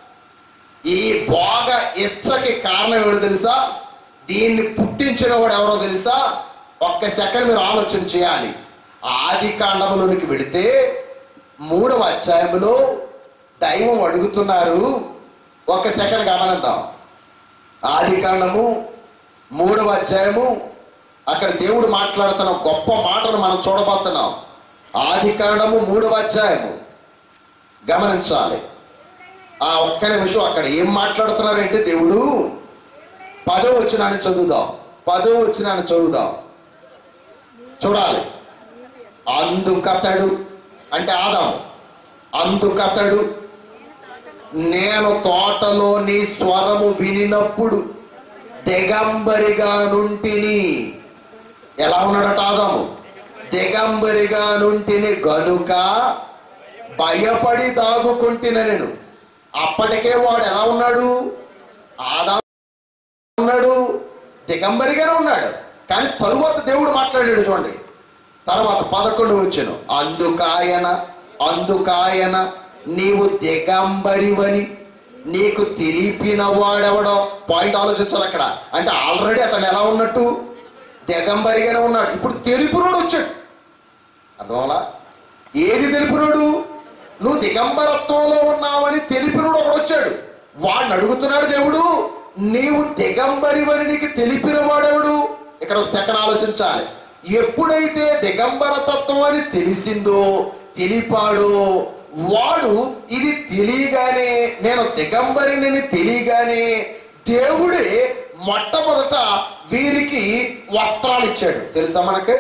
ఈ భోగ ఎచ్చకి కారణం ఏడు తెలుసా దీన్ని పుట్టించిన వాడు ఎవరో తెలుసా ఒక్క సెకండ్ మీరు ఆలోచన చేయాలి ఆది కాండములోనికి వెళితే మూడవ అధ్యాయములో దైవం అడుగుతున్నారు ఒక సెకండ్ గమనిద్దాం ఆది కాండము మూడవ అధ్యాయము అక్కడ దేవుడు మాట్లాడుతున్న గొప్ప మాటను మనం చూడబోతున్నాం ఆది కాండము మూడవ అధ్యాయము గమనించాలి ఆ ఒక్క నిమిషం అక్కడ ఏం మాట్లాడుతున్నారంటే దేవుడు పదో వచ్చినాన్ని చదువుదాం పదో వచ్చినాన్ని చదువుదాం చూడాలి అందుకతడు అంటే ఆదాము అందుకతడు నేను తోటలో నీ స్వరము వినినప్పుడు దిగంబరిగా నుంటిని ఎలా ఉన్నాడట ఆదాము దిగంబరిగా నుంటిని గనుక భయపడి దాగుకుంటున్న నేను అప్పటికే వాడు ఎలా ఉన్నాడు ఆదాము ఉన్నాడు దిగంబరిగానే ఉన్నాడు కానీ తరువాత దేవుడు మాట్లాడాడు చూడండి తర్వాత పదకొండు వచ్చాను అందుకాయన అందుకాయన నీవు దిగంబరివని నీకు తెలిపిన వాడెవడో పాయింట్ ఆలోచించాలి అక్కడ అంటే ఆల్రెడీ అతను ఎలా ఉన్నట్టు దిగంబరిగానే ఉన్నాడు ఇప్పుడు తెలుపునోడు వచ్చాడు అర్థమలా ఏది తెలుపునోడు నువ్వు దిగంబరత్వంలో ఉన్నావని తెలిపినోడు ఒకడు వచ్చాడు వాడిని అడుగుతున్నాడు దేవుడు నీవు దిగంబరివని నీకు తెలిపిన వాడెవడు ఇక్కడ ఒక సెకండ్ ఆలోచించాలి ఎప్పుడైతే దిగంబరతత్వం అని తెలిసిందో తెలిపాడో వాడు ఇది తెలియగానే నేను దిగంబరిని తెలియగానే దేవుడే మొట్టమొదట వీరికి వస్త్రాలు ఇచ్చాడు తెలుసా మనకి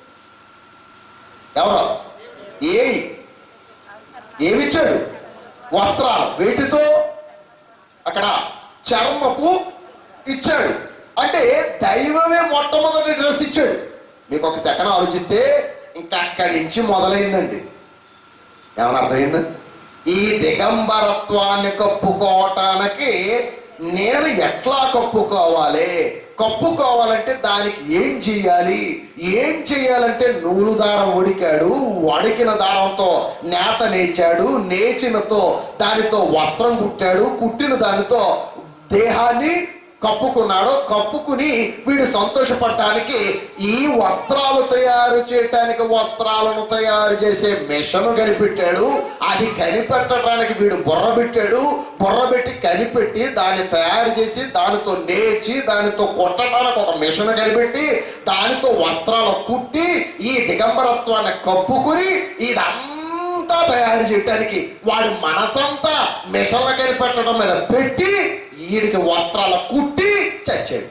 ఎవరో ఏ ఏమిచ్చాడు వస్త్రాలు వీటితో అక్కడ చర్మపు ఇచ్చాడు అంటే దైవమే మొట్టమొదటి డ్రెస్ ఇచ్చాడు మీకు ఒక సెకండ్ ఆలోచిస్తే ఇంకా అక్కడి నుంచి మొదలైందండి ఏమైనా అర్థమైందా ఈ దిగంబరత్వాన్ని కప్పుకోవటానికి నేను ఎట్లా కప్పుకోవాలి కప్పుకోవాలంటే దానికి ఏం చెయ్యాలి ఏం చెయ్యాలంటే నూలు దారం ఉడికాడు వడికిన దారంతో నేత నేచాడు నేచినతో దానితో వస్త్రం కుట్టాడు కుట్టిన దానితో దేహాన్ని కప్పుకున్నాడో కప్పుకుని వీడు సంతోషపడటానికి ఈ వస్త్రాలు తయారు చేయటానికి వస్త్రాలను తయారు చేసే మిషన్ కనిపెట్టాడు అది కనిపెట్టడానికి వీడు బుర్ర పెట్టాడు బుర్ర పెట్టి కనిపెట్టి దాన్ని తయారు చేసి దానితో నేర్చి దానితో కొట్టడానికి ఒక మిషన్ కనిపెట్టి దానితో వస్త్రాలు కుట్టి ఈ దిగంబరత్వాన్ని కప్పుకుని ఇదంతా తయారు చేయటానికి వాడి మనసంతా మిషన్ల కనిపెట్టడం మీద పెట్టి వీడికి వస్త్రాలు కుట్టి చచ్చాడు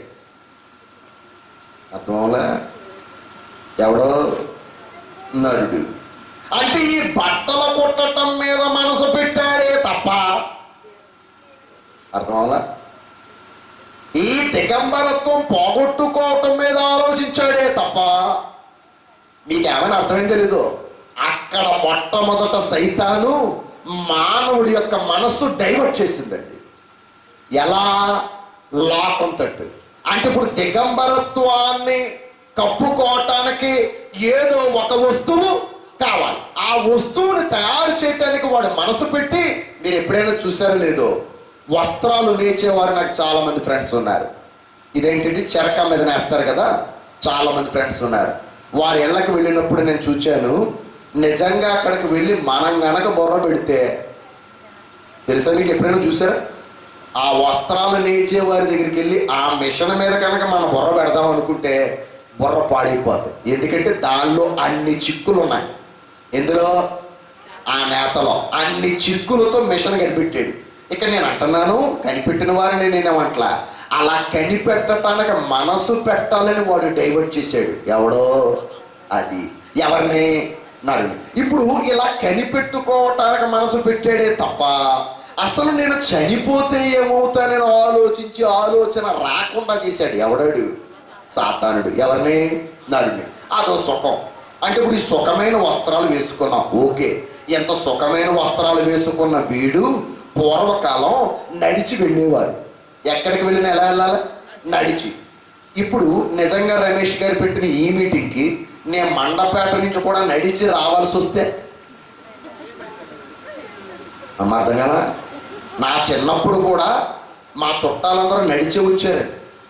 అర్థంలే ఎవడో నరుడు అంటే ఈ బట్టలు కుట్టడం మీద మనసు పెట్టాడే తప్ప అర్థమవులా ఈ దిగంబరత్వం పోగొట్టుకోవటం మీద ఆలోచించాడే తప్ప మీకేమైనా అర్థమైంది తెలీదు అక్కడ మొట్టమొదట సైతాను మానవుడి యొక్క మనస్సు డైవర్ట్ చేసిందండి ఎలా లోకం తట్టు అంటే ఇప్పుడు దిగంబరత్వాన్ని కప్పుకోవటానికి ఏదో ఒక వస్తువు కావాలి ఆ వస్తువుని తయారు చేయటానికి వాడు మనసు పెట్టి మీరు ఎప్పుడైనా చూసారో లేదో వస్త్రాలు నేర్చేవారు నాకు చాలా మంది ఫ్రెండ్స్ ఉన్నారు ఇదేంటంటే చెరక మీద నేస్తారు కదా చాలా మంది ఫ్రెండ్స్ ఉన్నారు వారి ఇళ్ళకి వెళ్ళినప్పుడు నేను చూశాను నిజంగా అక్కడికి వెళ్ళి మనం గనక బుర్ర పెడితే తెలుసా మీకు ఎప్పుడైనా చూసారా ఆ వస్త్రాలు నేచే వారి దగ్గరికి వెళ్ళి ఆ మిషన్ మీద కనుక మనం బుర్ర పెడదాం అనుకుంటే బుర్ర పాడైపోతుంది ఎందుకంటే దానిలో అన్ని చిక్కులు ఉన్నాయి ఎందులో ఆ నేతలో అన్ని చిక్కులతో మిషన్ కనిపెట్టాడు ఇక్కడ నేను అంటున్నాను కనిపెట్టిన వారిని నేనేమంటలా అలా కనిపెట్టడానికి మనసు పెట్టాలని వాడు డైవర్ట్ చేశాడు ఎవడో అది ఎవరిని నరుని ఇప్పుడు ఇలా కనిపెట్టుకోవటానికి మనసు పెట్టాడే తప్ప అసలు నేను చనిపోతే ఏమవుతానని ఆలోచించి ఆలోచన రాకుండా చేశాడు ఎవడాడు సాతానుడు ఎవరిని నరుని అదో సుఖం అంటే ఇప్పుడు ఈ సుఖమైన వస్త్రాలు వేసుకున్నాం ఓకే ఎంత సుఖమైన వస్త్రాలు వేసుకున్న వీడు పూర్వకాలం నడిచి వెళ్ళేవారు ఎక్కడికి వెళ్ళినా ఎలా వెళ్ళాలి నడిచి ఇప్పుడు నిజంగా రమేష్ గారు పెట్టిన ఈ మీటింగ్కి నేను మండపేట నుంచి కూడా నడిచి రావాల్సి వస్తే అమ్మ అర్థం కదా నా చిన్నప్పుడు కూడా మా చుట్టాలందరూ నడిచి వచ్చారు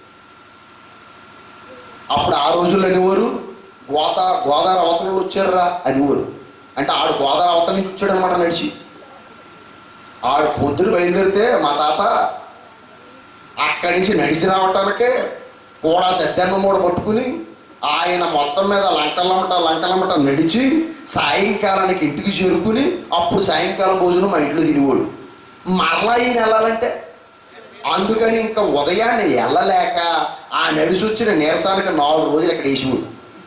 అప్పుడు ఆ రోజుల్లో అనేవారు గోదా గోదావరి అవతలలో వచ్చారురా అనేవారు అంటే ఆడు గోదావరి అవతల నుంచి వచ్చాడు అనమాట నడిచి ఆడు పొద్దుడు బయలుదేరితే మా తాత అక్కడి నుంచి నడిచి రావటానికే కూడా సద్దన్న మూడ పట్టుకుని ఆయన మొత్తం మీద లంకలమ్మట లంకలమ్మట నడిచి సాయంకాలానికి ఇంటికి చేరుకుని అప్పుడు సాయంకాలం భోజనం మా ఇంట్లో తిరిగోడు మరలా ఈయన వెళ్ళాలంటే అందుకని ఇంకా ఉదయాన్నే వెళ్ళలేక ఆ నడిచి వచ్చిన నీరసానికి నాలుగు రోజులు ఇక్కడ వేసివుడు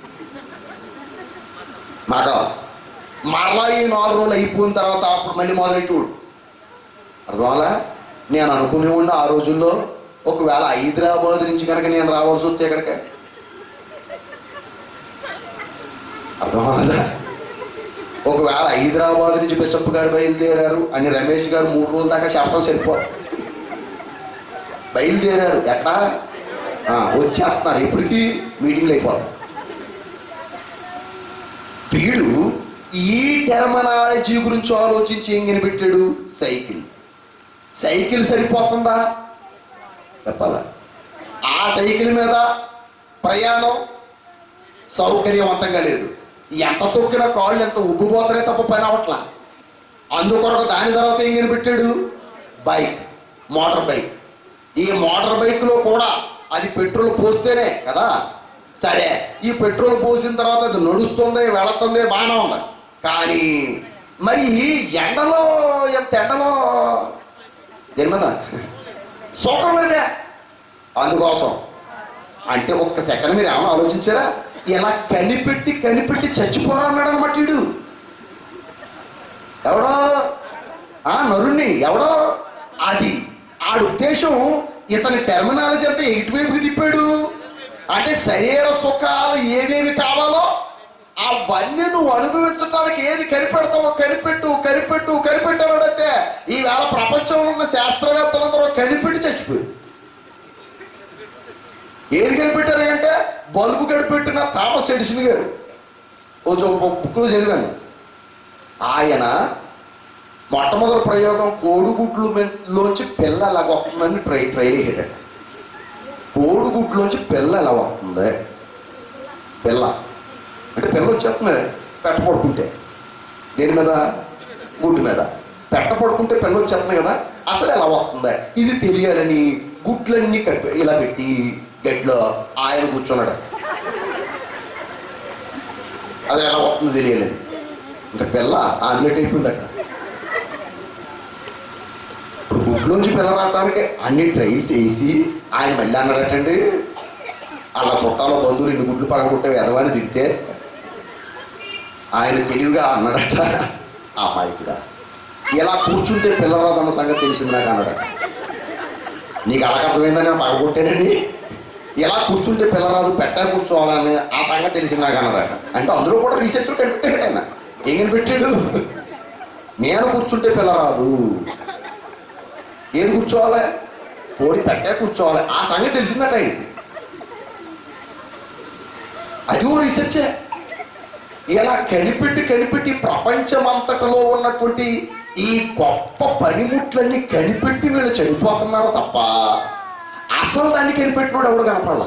మాట మరలా ఈ నాలుగు రోజులు అయిపోయిన తర్వాత అప్పుడు మళ్ళీ మొదలెట్టుడు అర్థమలా నేను అనుకునే ఉండి ఆ రోజుల్లో ఒకవేళ హైదరాబాద్ నుంచి కనుక నేను రావాల్సి వస్తే ఎక్కడికి అర్థమవుతుందా ఒకవేళ హైదరాబాద్ నుంచి బిషప్ గారు బయలుదేరారు అని రమేష్ గారు మూడు రోజుల దాకా చెప్పడం సరిపో బయలుదేరారు ఎక్కడ ఆ, వచ్చేస్తున్నారు ఇప్పటికీ మీటింగ్లు అయిపోతాయి వీడు ఈ టెర్మనాలజీ గురించి ఆలోచించి ఏం కనిపెట్టాడు సైకిల్ సైకిల్ సరిపోతుందా చెప్పాలా ఆ సైకిల్ మీద ప్రయాణం సౌకర్యవంతంగా లేదు ఎంత తొక్కిన కాళ్ళు ఎంత ఉబ్బిపోతారే తప్ప పని అవట్లా అందుకొరకు దాని తర్వాత ఏం కనిపెట్టాడు బైక్ మోటార్ బైక్ ఈ మోటార్ బైక్ లో కూడా అది పెట్రోల్ పోస్తేనే కదా సరే ఈ పెట్రోల్ పోసిన తర్వాత అది నడుస్తుంది వెళుతుంది బాగానే ఉంది కానీ మరి ఈ ఎండలో ఎంత ఎండలో దేని మీద సుఖం లేదే అందుకోసం అంటే ఒక్క సెకండ్ మీరు ఏమైనా ఆలోచించారా ఇలా కనిపెట్టి కనిపెట్టి చచ్చిపోరా అన్నాడు అనమాట వీడు ఎవడో ఆ నరుణ్ణి ఎవడో అది ఆడి ఉద్దేశం ఇతని టెర్మినాలజీ అంతా ఎటువైపుకి తిప్పాడు అంటే శరీర సుఖాలు ఏవేవి కావాలో అవన్నీ నువ్వు అనుభవించడానికి ఏది కనిపెడతావో కనిపెట్టు కనిపెట్టు కనిపెట్టాడంటే ఈవేళ ప్రపంచంలో ఉన్న శాస్త్రవేత్తలందరూ కనిపెట్టి చచ్చిపోయారు ఏది కనిపెట్టారు అంటే బల్బు కనిపెట్టిన థామస్ ఎడిసన్ గారు ఓ బుక్లో చదివాను ఆయన మొట్టమొదటి ప్రయోగం కోడిగుడ్లు లోంచి పిల్ల అలాగ వస్తుందని ట్రై ట్రై చేశాడు గుడ్లోంచి పిల్ల ఎలా వస్తుంది పిల్ల అంటే పిల్ల వచ్చేస్తుంది పెట్ట పడుకుంటే దేని మీద గుడ్డు మీద పెట్ట పడుకుంటే పిల్ల వచ్చేస్తుంది కదా అసలు ఎలా వస్తుంది ఇది తెలియాలని గుడ్లన్నీ కప్పి ఇలా పెట్టి గడ్లో ఆయన కూర్చున్నాడు అది ఎలా వస్తుందో తెలియాలని ఇంకా పిల్ల ఆమ్లెట్ అయిపోయింది అక్కడ ఇప్పుడు గుడ్లోంచి పిల్ల రావడానికి అన్ని ట్రైల్స్ వేసి ఆయన మళ్ళీ అన్నారటండి అలా చుట్టాలో బంధువులు ఇన్ని గుడ్లు పగలగొట్టే ఎదవని తింటే ఆయన తెలివిగా అన్నాడట ఆ అమ్మాయికుడా ఇలా కూర్చుంటే పిల్లరాదన్న సంగతి తెలిసింది నాకు అన్నాడట నీకు అలా అర్థమైందని నేను పగలగొట్టానండి ఇలా కూర్చుంటే పిల్లరాదు పెట్టా కూర్చోవాలని ఆ సంగతి తెలిసింది నాకు అన్నాడట అంటే అందులో కూడా రీసెర్చ్ కనిపెట్టాడు ఆయన ఏం కనిపెట్టాడు నేను కూర్చుంటే పిల్లరాదు ఏం కూర్చోవాలి కోడి పెట్టే కూర్చోవాలి ఆ సంగతి తెలిసిందట ఇది అది ఓ రీసెర్చే ఇలా కనిపెట్టి కనిపెట్టి ప్రపంచమంతటలో ఉన్నటువంటి ఈ గొప్ప పనిముట్లన్నీ కనిపెట్టి వీళ్ళు చనిపోతున్నారు తప్ప అసలు దాన్ని కనిపెట్టినోడు ఎవడు కనపడాల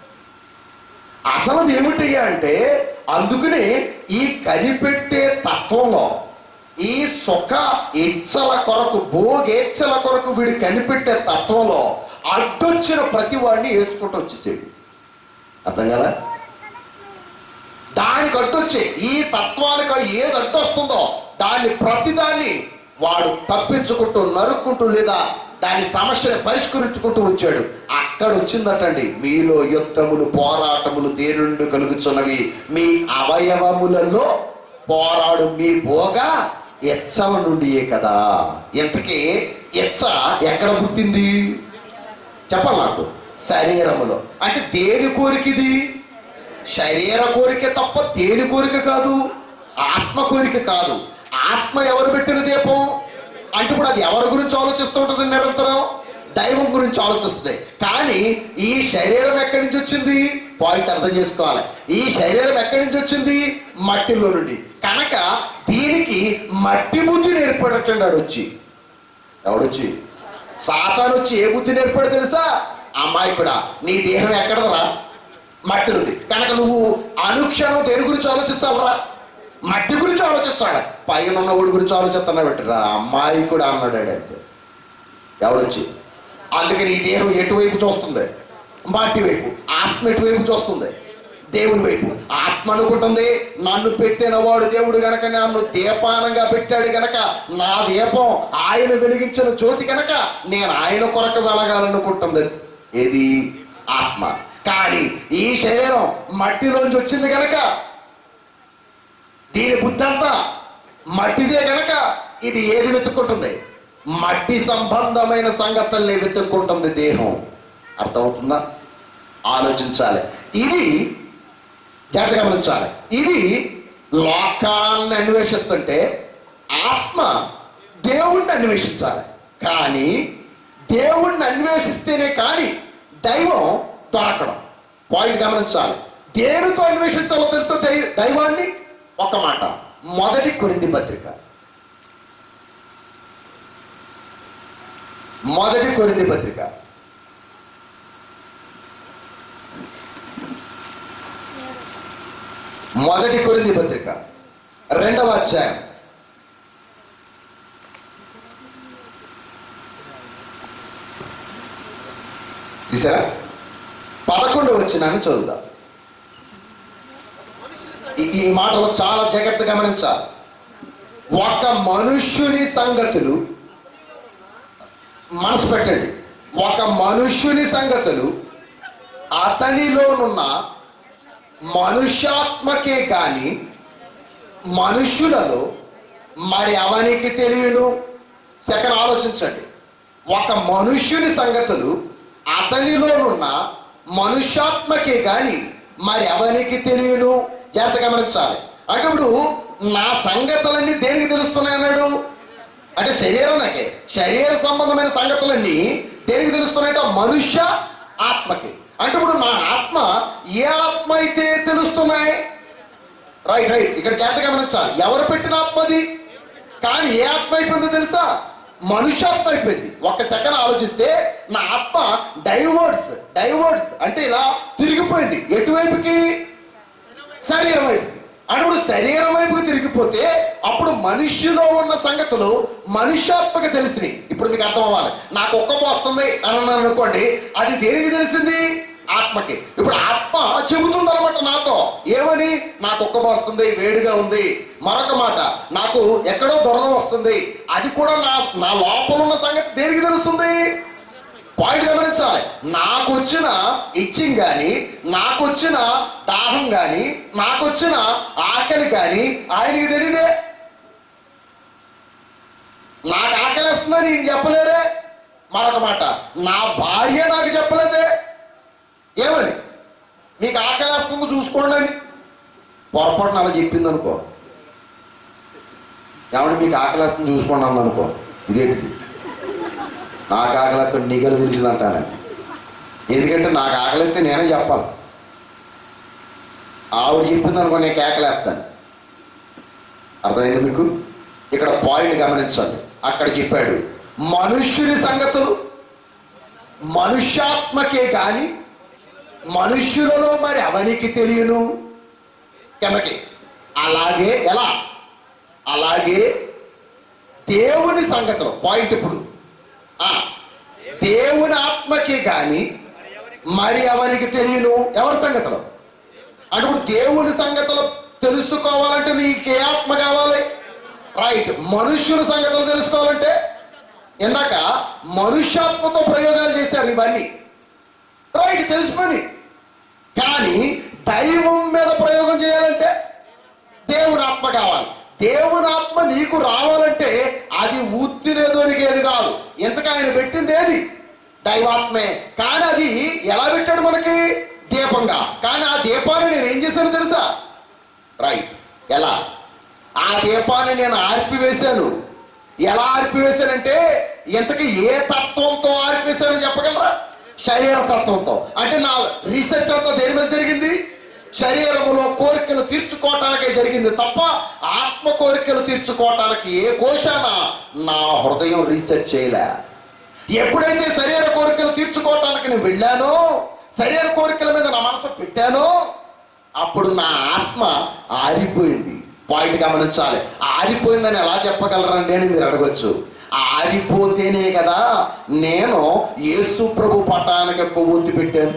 అసలు అది ఏమిటయ్యా అంటే అందుకనే ఈ కనిపెట్టే తత్వంలో ఈ సుఖ ఇచ్చల కొరకు భోగేచ్చల కొరకు వీడు కనిపెట్టే తత్వంలో అడ్డొచ్చిన ప్రతి వాడిని వేసుకుంటూ వచ్చేసాడు అర్థం కదా దానికి అడ్డొచ్చే ఈ తత్వానికి ఏది అడ్డొస్తుందో దాన్ని ప్రతిదాన్ని వాడు తప్పించుకుంటూ నరుక్కుంటూ లేదా దాని సమస్యను పరిష్కరించుకుంటూ వచ్చాడు అక్కడ వచ్చిందటండి మీలో యుద్ధములు పోరాటములు దేని నుండి కలుగుతున్నవి మీ అవయవములలో పోరాడు మీ భోగ ఎచ్చల నుండియే కదా ఇంతకీ ఎచ్చ ఎక్కడ పుట్టింది చెప్పాలి నాకు శరీరములో అంటే దేని కోరికిది శరీర కోరిక తప్ప దేని కోరిక కాదు ఆత్మ కోరిక కాదు ఆత్మ ఎవరు పెట్టిన దీపం అంటే ఇప్పుడు అది ఎవరి గురించి ఆలోచిస్తూ ఉంటుంది నిరంతరం దైవం గురించి ఆలోచిస్తుంది కానీ ఈ శరీరం ఎక్కడి నుంచి వచ్చింది పాయింట్ అర్థం చేసుకోవాలి ఈ శరీరం ఎక్కడి నుంచి వచ్చింది మట్టిలో నుండి కనుక దీనికి మట్టి బుద్ధి నేర్పడటండి వచ్చి ఎవడొచ్చి సాతాను వచ్చి ఏ బుద్ధి నేర్పాడు తెలుసా అమ్మాయి కూడా నీ దేహం ఎక్కడరా మట్టి ఉంది కనుక నువ్వు అనుక్షణం దేని గురించి ఆలోచించాలరా మట్టి గురించి ఆలోచించాలి పైన ఉన్నవాడి గురించి ఆలోచిస్తున్నా పెట్టరా అమ్మాయి కూడా అన్నాడు అంటే ఎవడొచ్చి అందుకని ఈ దేహం ఎటువైపు చూస్తుంది మట్టి వైపు ఆత్మ ఎటువైపు చూస్తుంది దేవుని వైపు ఆత్మ అనుకుంటుంది నన్ను పెట్టిన వాడు దేవుడు గనక నన్ను దీపానంగా పెట్టాడు గనక నా దీపం ఆయన వెలిగించిన జ్యోతి గనక నేను ఆయన కొరకు వెలగాలనుకుంటుంది ఏది ఆత్మ కానీ ఈ శరీరం మట్టిలోంచి వచ్చింది గనక దీని బుద్ధి అంతా మట్టిదే గనక ఇది ఏది వెతుక్కుంటుంది మట్టి సంబంధమైన సంగతుల్ని వెతుక్కుంటుంది దేహం అర్థమవుతుందా ఆలోచించాలి ఇది జాగ్రత్త గమనించాలి ఇది లోకాన్ని అన్వేషిస్తుంటే ఆత్మ దేవుణ్ణి అన్వేషించాలి కానీ దేవుణ్ణి అన్వేషిస్తేనే కానీ దైవం దొరకడం పాయింట్ గమనించాలి దేనితో అన్వేషించాలో తెలుసా దై దైవాన్ని ఒక మాట మొదటి కొరింది పత్రిక మొదటి కొరింది పత్రిక మొదటి కొరింది పత్రిక రెండవ అధ్యాయం తీసారా పదకొండు వచ్చినాన్ని చదువుదాం ఈ- ఈ మాటలు చాలా జాగ్రత్త గమనించాలి ఒక మనుష్యుని సంగతులు మనసు పెట్టండి ఒక మనుష్యుని సంగతులు అతనిలోనున్న మనుష్యాత్మకే కాని మనుష్యులలో మరి అవనికి తెలియను సెకండ్ ఆలోచించండి ఒక మనుష్యుని సంగతులు అతనిలోనున్న మనుష్యాత్మకే గాని మరి ఎవరికి తెలియను జాగ్రత్త గమనించాలి అంటే ఇప్పుడు నా సంగతులన్నీ దేనికి తెలుస్తున్నాయి అన్నాడు అంటే శరీరం నాకే శరీర సంబంధమైన సంగతులన్నీ దేనికి తెలుస్తున్నాయంటే మనుష్య ఆత్మకి అంటే ఇప్పుడు నా ఆత్మ ఏ ఆత్మ అయితే తెలుస్తున్నాయి రైట్ రైట్ ఇక్కడ జాగ్రత్త గమనించాలి ఎవరు పెట్టిన ఆత్మది కానీ ఏ ఆత్మ అయిపోయిందో తెలుసా మనుష్యాత్మ అయిపోయింది ఒక్క సెకండ్ ఆలోచిస్తే నా ఆత్మ డైవర్స్ డైవర్స్ అంటే ఇలా తిరిగిపోయింది ఎటువైపుకి శరీరం వైపు అప్పుడు శరీరం వైపుకి తిరిగిపోతే అప్పుడు మనిషిలో ఉన్న సంగతులు మనుష్యాత్మక తెలిసినాయి ఇప్పుడు మీకు అర్థం అవ్వాలి నాకు ఒక్క వస్తుంది అని అన్నాను అనుకోండి అది దేనికి తెలిసింది ఆత్మకి ఇప్పుడు ఆత్మ చెబుతుంది అనమాట నాతో ఏమని నాకు ఒక్క వస్తుంది వేడిగా ఉంది మరొక మాట నాకు ఎక్కడో దొరద వస్తుంది అది కూడా నా నా లోపల ఉన్న సంగతి దేనికి తెలుస్తుంది పాయింట్ గమనించాలి నాకు వచ్చిన ఇచ్చింగ్ కానీ నాకు వచ్చిన దాహం కానీ నాకు వచ్చిన ఆకలి కానీ ఆయనకి తెలియదే నాకు ఆకలి వస్తుందని నేను చెప్పలేదే మరొక మాట నా భార్య నాకు చెప్పలేదే ఏమని మీకు ఆకలి వస్తుంది చూసుకోండి అని పొరపాటున అలా చెప్పింది అనుకో ఏమంటే మీకు ఆకలి వస్తుంది చూసుకోండి అన్న అనుకో ఇదేంటి నాకు ఆకలితో నీకలు తెలిసిందంటాను ఎందుకంటే నాకు ఆకలిస్తే నేనే చెప్పాలి ఆవిడ చెప్పింది అనుకో నేను కేకలేస్తాను అర్థమైంది మీకు ఇక్కడ పాయింట్ గమనించండి అక్కడ చెప్పాడు మనుష్యుని సంగతులు మనుష్యాత్మకే కాని మనుష్యులలో మరి అవనికి తెలియను కెమకి అలాగే ఎలా అలాగే దేవుని సంగతులు పాయింట్ ఇప్పుడు ఆ, దేవుని ఆత్మకి గాని మరి ఎవరికి తెలియను ఎవరి సంగతులు అంటే ఇప్పుడు దేవుని సంగతులు తెలుసుకోవాలంటే నీకు ఏ ఆత్మ కావాలి రైట్ మనుష్యుని సంగతులు తెలుసుకోవాలంటే ఇందాక మనుష్యాత్మతో ప్రయోగాలు చేశారు ఇవన్నీ రైట్ తెలిసిపోయి కానీ దైవం మీద ప్రయోగం చేయాలంటే దేవుని ఆత్మ కావాలి దేవుని ఆత్మ నీకు రావాలంటే అది ఊత్తినే దొరికేది కాదు ఎంతకు ఆయన పెట్టింది ఏది దైవాత్మే కానీ అది ఎలా పెట్టాడు మనకి దీపంగా కానీ ఆ దీపాన్ని నేను ఏం చేశాను తెలుసా రైట్ ఎలా ఆ దీపాన్ని నేను ఆర్పివేశాను ఎలా ఆర్పివేశానంటే ఇంతకి ఏ తత్వంతో ఆర్పివేశానని చెప్పగలరా శరీర తత్వంతో అంటే నా రీసెర్చ్ అంతా దేని మీద జరిగింది శరీరములో కోరికలు తీర్చుకోవటానికే జరిగింది తప్ప ఆత్మ కోరికలు తీర్చుకోవటానికి ఏ కోశాన నా హృదయం రీసెర్చ్ చేయలే ఎప్పుడైతే శరీర కోరికలు తీర్చుకోవటానికి నేను వెళ్ళానో శరీర కోరికల మీద నా మనసు పెట్టానో అప్పుడు నా ఆత్మ ఆరిపోయింది పాయింట్ గమనించాలి ఆరిపోయిందని ఎలా చెప్పగలరండి అని మీరు అడగొచ్చు ఆరిపోతేనే కదా నేను యేసు ప్రభు పటానికి కొవ్వొత్తి పెట్టాను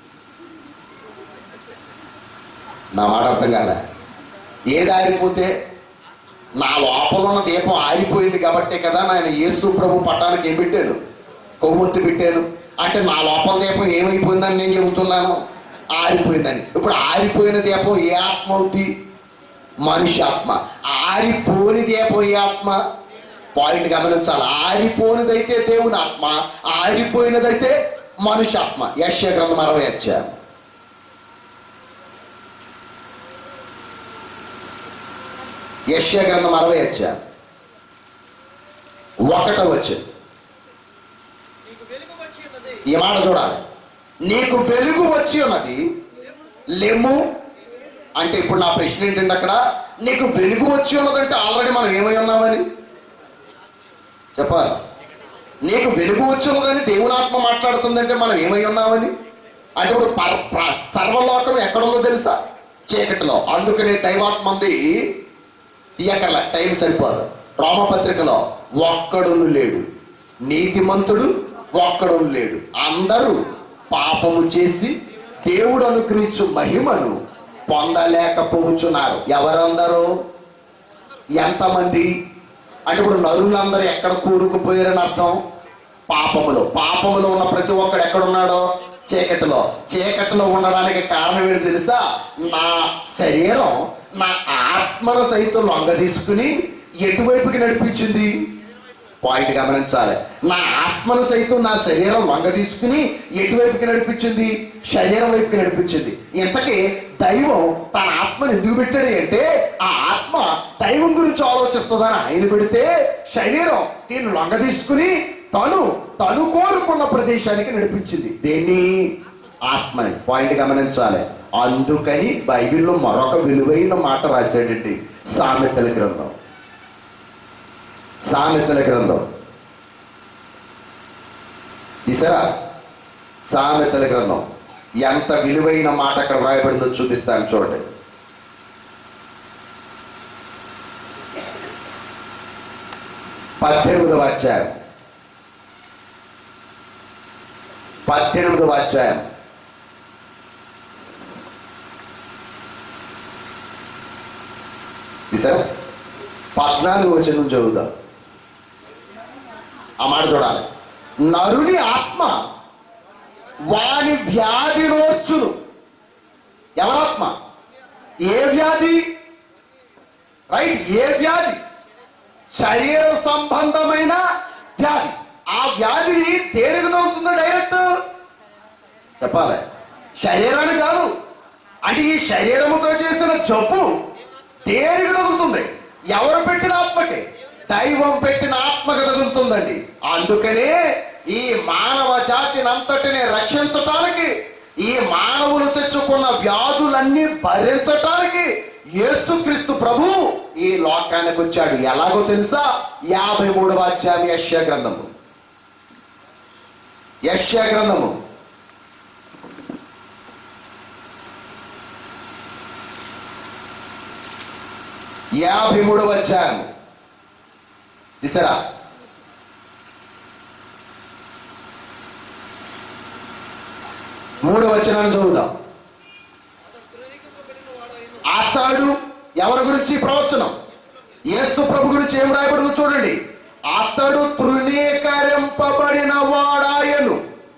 నా మాట అర్థం కాలే ఏది ఆరిపోతే నా లోపల ఉన్న దీపం ఆరిపోయింది కాబట్టే కదా నేను యేసు ప్రభు పట్టానికి ఏం పెట్టాను కొవ్వొత్తి పెట్టాను అంటే నా లోపల దీపం ఏమైపోయిందని నేను చెబుతున్నాను ఆరిపోయిందని ఇప్పుడు ఆరిపోయిన దీపం ఏ ఆత్మ అవుద్ది మనిషి ఆత్మ ఆరిపోని దీపం ఏ ఆత్మ పాయింట్ గమనించాలి ఆరిపోనిదైతే దేవుని ఆత్మ ఆరిపోయినదైతే మనిషి ఆత్మ యశ్య గ్రంథం అరవై వచ్చారు యశ్య గ్రంథం అరవై వచ్చారు ఒకటో వచ్చింది నీకు వెలుగు వచ్చి ఉన్నది ఈ మాట చూడాలి నీకు వెలుగు వచ్చి ఉన్నది లెమ్ము అంటే ఇప్పుడు నా ప్రశ్న ఏంటంటే అక్కడ నీకు వెలుగు వచ్చి ఉన్నదంటే ఆల్రెడీ మనం ఏమై ఉన్నామని చెప్పాలి నీకు వెలుగు వచ్చి ఉన్నదని దేవుని ఆత్మ మాట్లాడుతుందంటే మనం ఏమై ఉన్నామని అంటే ఇప్పుడు పర- ప్ర- సర్వలోకం ఎక్కడుందో తెలుసా చీకటిలో అందుకనే దైవాత్మ ఉంది తీయకర్ల టైం సరిపోదు రోమపత్రికలో ఒక్కడు లేడు నీతిమంతుడు ఒక్కడు లేడు అందరూ పాపము చేసి దేవుడు అనుగ్రహించు మహిమను పొందలేకపోవచ్చున్నారు ఎవరందరూ ఎంతమంది అంటే ఇప్పుడు నరులందరూ ఎక్కడ కూరుకుపోయారని అర్థం పాపములో పాపములో ఉన్న ప్రతి ఒక్కడు ఎక్కడున్నాడో చీకటిలో చీకటిలో ఉండడానికి కారణం ఏంటి తెలుసా నా శరీరం నా ఆత్మను సైతం లొంగ తీసుకుని ఎటువైపుకి నడిపించింది పాయింట్ గమనించాలి నా ఆత్మను సైతం నా శరీరం లొంగ తీసుకుని ఎటువైపుకి నడిపించింది శరీరం వైపుకి నడిపించింది ఇంతకీ దైవం తన ఆత్మను ఎందుకు పెట్టాడు అంటే ఆ ఆత్మ దైవం గురించి ఆలోచిస్తుందని ఆయన పెడితే శరీరం దీన్ని లొంగ తీసుకుని తను తను కోరుకున్న ప్రదేశానికి నడిపించింది దేన్ని ఆత్మని పాయింట్ గమనించాలి అందుకని బైబిల్లో మరొక విలువైన మాట రాశాడండి సామెతల గ్రంథం సామెతల గ్రంథం తీసారా సామెతల గ్రంథం ఎంత విలువైన మాట అక్కడ వ్రాయబడిందో చూపిస్తాను చూడండి పద్దెనిమిదవ అధ్యాయం పద్దెనిమిదవ అధ్యాయం తీసారా పద్నాలుగు వచనం చదువుదాం ఆ మాట చూడాలి నరుని ఆత్మ వాని వ్యాధి నోర్చును ఎవరాత్మ ఏ వ్యాధి రైట్ ఏ వ్యాధి శరీర సంబంధమైన వ్యాధి ఆ వ్యాధి తేలిక తగ్గుతుందో డైరెక్ట్ చెప్పాలి శరీరాన్ని కాదు అంటే ఈ శరీరముతో చేసిన జబ్బు తేలిక తగులుతుంది ఎవరు పెట్టిన ఆత్మకి దైవం పెట్టిన ఆత్మకి తగులుతుందండి అందుకనే ఈ మానవ జాతిని అంతటిని రక్షించటానికి ఈ మానవులు తెచ్చుకున్న వ్యాధులన్నీ భరించటానికి యేసుక్రీస్తు ప్రభు ఈ లోకానికి వచ్చాడు ఎలాగో తెలుసా యాభై మూడవ అధ్యాయం యశ్యా గ్రంథము యశ్యా గ్రంథము యాభై మూడవ అధ్యాయం తీసారా మూడవ వచనాన్ని చదువుదాం అతడు ధృవీకరింపబడిన వాడైన అతడు ఎవరి గురించి ప్రవచనం యేసు ప్రభు గురించి ఏం రాయబడిందో చూడండి అతడు తృణీకరింపబడిన వాడాయను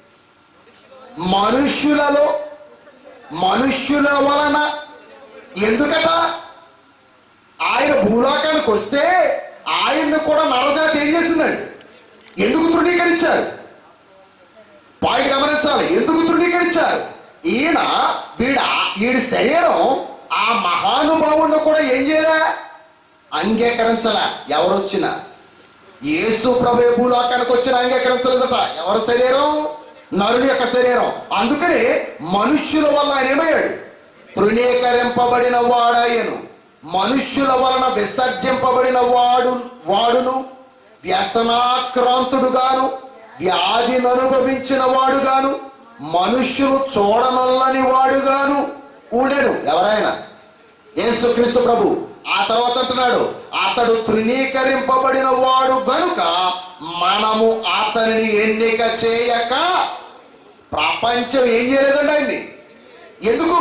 మనుష్యులలో మనుష్యుల వలన ఎందుకట ఆయన భూలోకానికి వస్తే ఆయన్ని కూడా నరజాతి ఏం చేసిందండి ఎందుకు తృణీకరించారు పాయింట్ గమనించాలి ఎందుకు తృణీకరించారు ఈయన వీడ వీడి శరీరం ఆ మహానుభావుడిని కూడా ఏం చేయలే అంగీకరించలే ఎవరు వచ్చినా యేసు ప్రభు భూలోకానికి వచ్చిన అంగీకరించలేదట ఎవరి శరీరం నరుని యొక్క శరీరం అందుకని మనుష్యుల వల్ల ఆయన ఏమయ్యాడు తృణీకరింపబడిన వాడాయను మనుష్యుల వలన విసర్జింపబడిన వాడు వాడును వ్యసనాక్రాంతుడుగాను వ్యాధిని అనుభవించిన వాడుగాను మనుష్యులు చూడనొల్లని వాడుగాను ఉండెను ఎవరైనా యేసుక్రీస్తు ప్రభు ఆ తర్వాత అంటున్నాడు అతడు తృణీకరింపబడిన వాడు గనుక మనము అతనిని ఎన్నిక చేయక ప్రపంచం ఏం చేయలేదండి ఆయన్ని ఎందుకు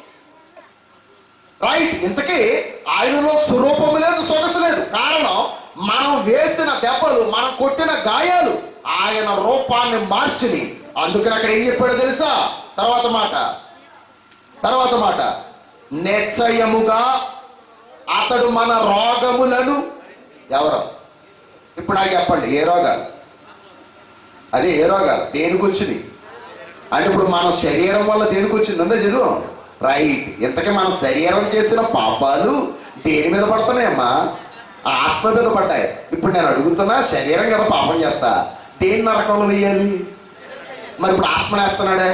రైట్ ఇంతకీ ఆయనలో స్వరూపం లేదు సొగసు లేదు కారణం మనం వేసిన దెబ్బలు మనం కొట్టిన గాయాలు ఆయన రూపాన్ని మార్చిని అందుకని అక్కడ ఏం చెప్పాడో తెలుసా తర్వాత మాట తర్వాత మాట నిశ్చయముగా అతడు మన రోగములను ఎవరు ఇప్పుడు నాకు చెప్పండి ఏ రోగాలు అదే ఏ రోగాలు దేనికి వచ్చింది అంటే ఇప్పుడు మన శరీరం వల్ల దేనికి వచ్చింది అంతే చదువు రైట్ ఇంతకీ మన శరీరం చేసిన పాపాలు దేని మీద పడుతున్నాయమ్మా ఆత్మ మీద పడ్డాయి ఇప్పుడు నేను అడుగుతున్నా శరీరం కదా పాపం చేస్తా దేని నరకంలో వేయాలి మరి ఇప్పుడు ఆత్మ వేస్తున్నాడే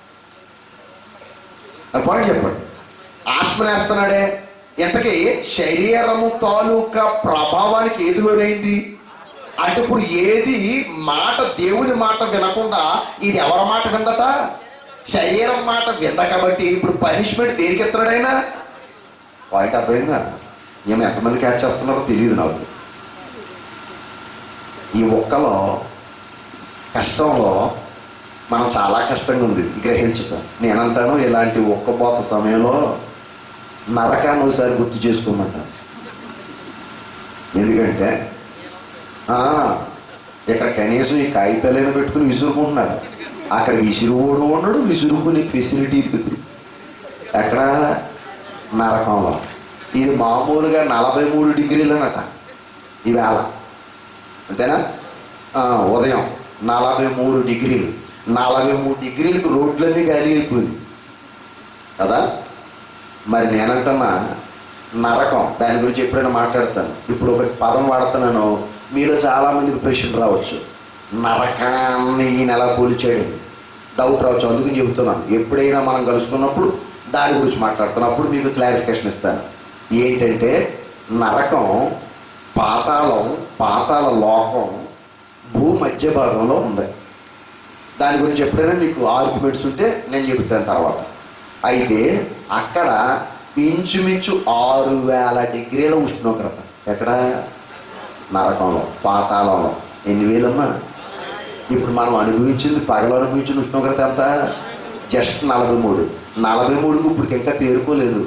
ఆ పాయింట్ చెప్పండి ఆత్మ వేస్తున్నాడే ఇంతకీ శరీరము తాలూకా ప్రభావానికి ఏది లోనైంది అంటే ఇప్పుడు ఏది మాట దేవుని మాట వినకుండా ఇది ఎవరి మాట విందట శరీరం మాట వింద కాబట్టి ఇప్పుడు పనిష్మెంట్ దేనికి ఎత్తాడైనా పాయింట్ అర్థమైందా ఏమో ఎంతమంది క్యాచ్ చేస్తున్నారో తెలియదు నాకు ఈ ఒక్కలో కష్టంలో మనం చాలా కష్టంగా ఉంది గ్రహించటం నేనంటాను ఇలాంటి ఒక్కబోత సమయంలో నరకాన్ని ఒకసారి గుర్తు చేసుకోమంటాను ఎందుకంటే ఆ, ఇక్కడ కనీసం ఈ కాగితాలైనా పెట్టుకుని విసురుకుంటున్నారు అక్కడ విసురుకోడు ఉండడు విసురుకునే ఫెసిలిటీ இருக்குது. ఎక్కడ నరకంలో ఇది మామూలుగా నలభై మూడు డిగ్రీలనట ఈవేళ అంతేనా ఆ, ఉదయం నలభై మూడు డిగ్రీలు నలభై మూడు డిగ్రీలకు రోడ్లన్నీ గాలి అయిపోయింది కదా మరి నేనంటున్నా నరకం దాని గురించి ఎప్పుడైనా మాట్లాడతాను ఇప్పుడు ఒక పదం వాడుతున్నాను మీలో చాలా మందికి ప్రశ్న రావచ్చు నరకాన్ని ఈయన ఎలా పోల్చాడు డౌట్ రావచ్చు అందుకని చెబుతున్నాను ఎప్పుడైనా మనం కలుసుకున్నప్పుడు దాని గురించి మాట్లాడుతున్నప్పుడు మీకు క్లారిఫికేషన్ ఇస్తాను ఏంటంటే నరకం పాతాళం పాతాళ లోకం భూ మధ్య భాగంలో ఉంది దాని గురించి ఎప్పుడైనా మీకు ఆర్గ్యుమెంట్స్ ఉంటే నేను చెబుతాను తర్వాత అయితే అక్కడ ఇంచుమించు ఆరు వేల డిగ్రీల ఉష్ణోగ్రత ఎక్కడ నరకంలో పాతాళంలో ఎన్ని వేలమ్మా ఇప్పుడు మనం అనుభవించింది పగలు అనుభవించిన ఉష్ణోగ్రత ఎంత జస్ట్ నలభై మూడు నలభై మూడుకు ఇప్పుడు ఇంకా తేరుకోలేదు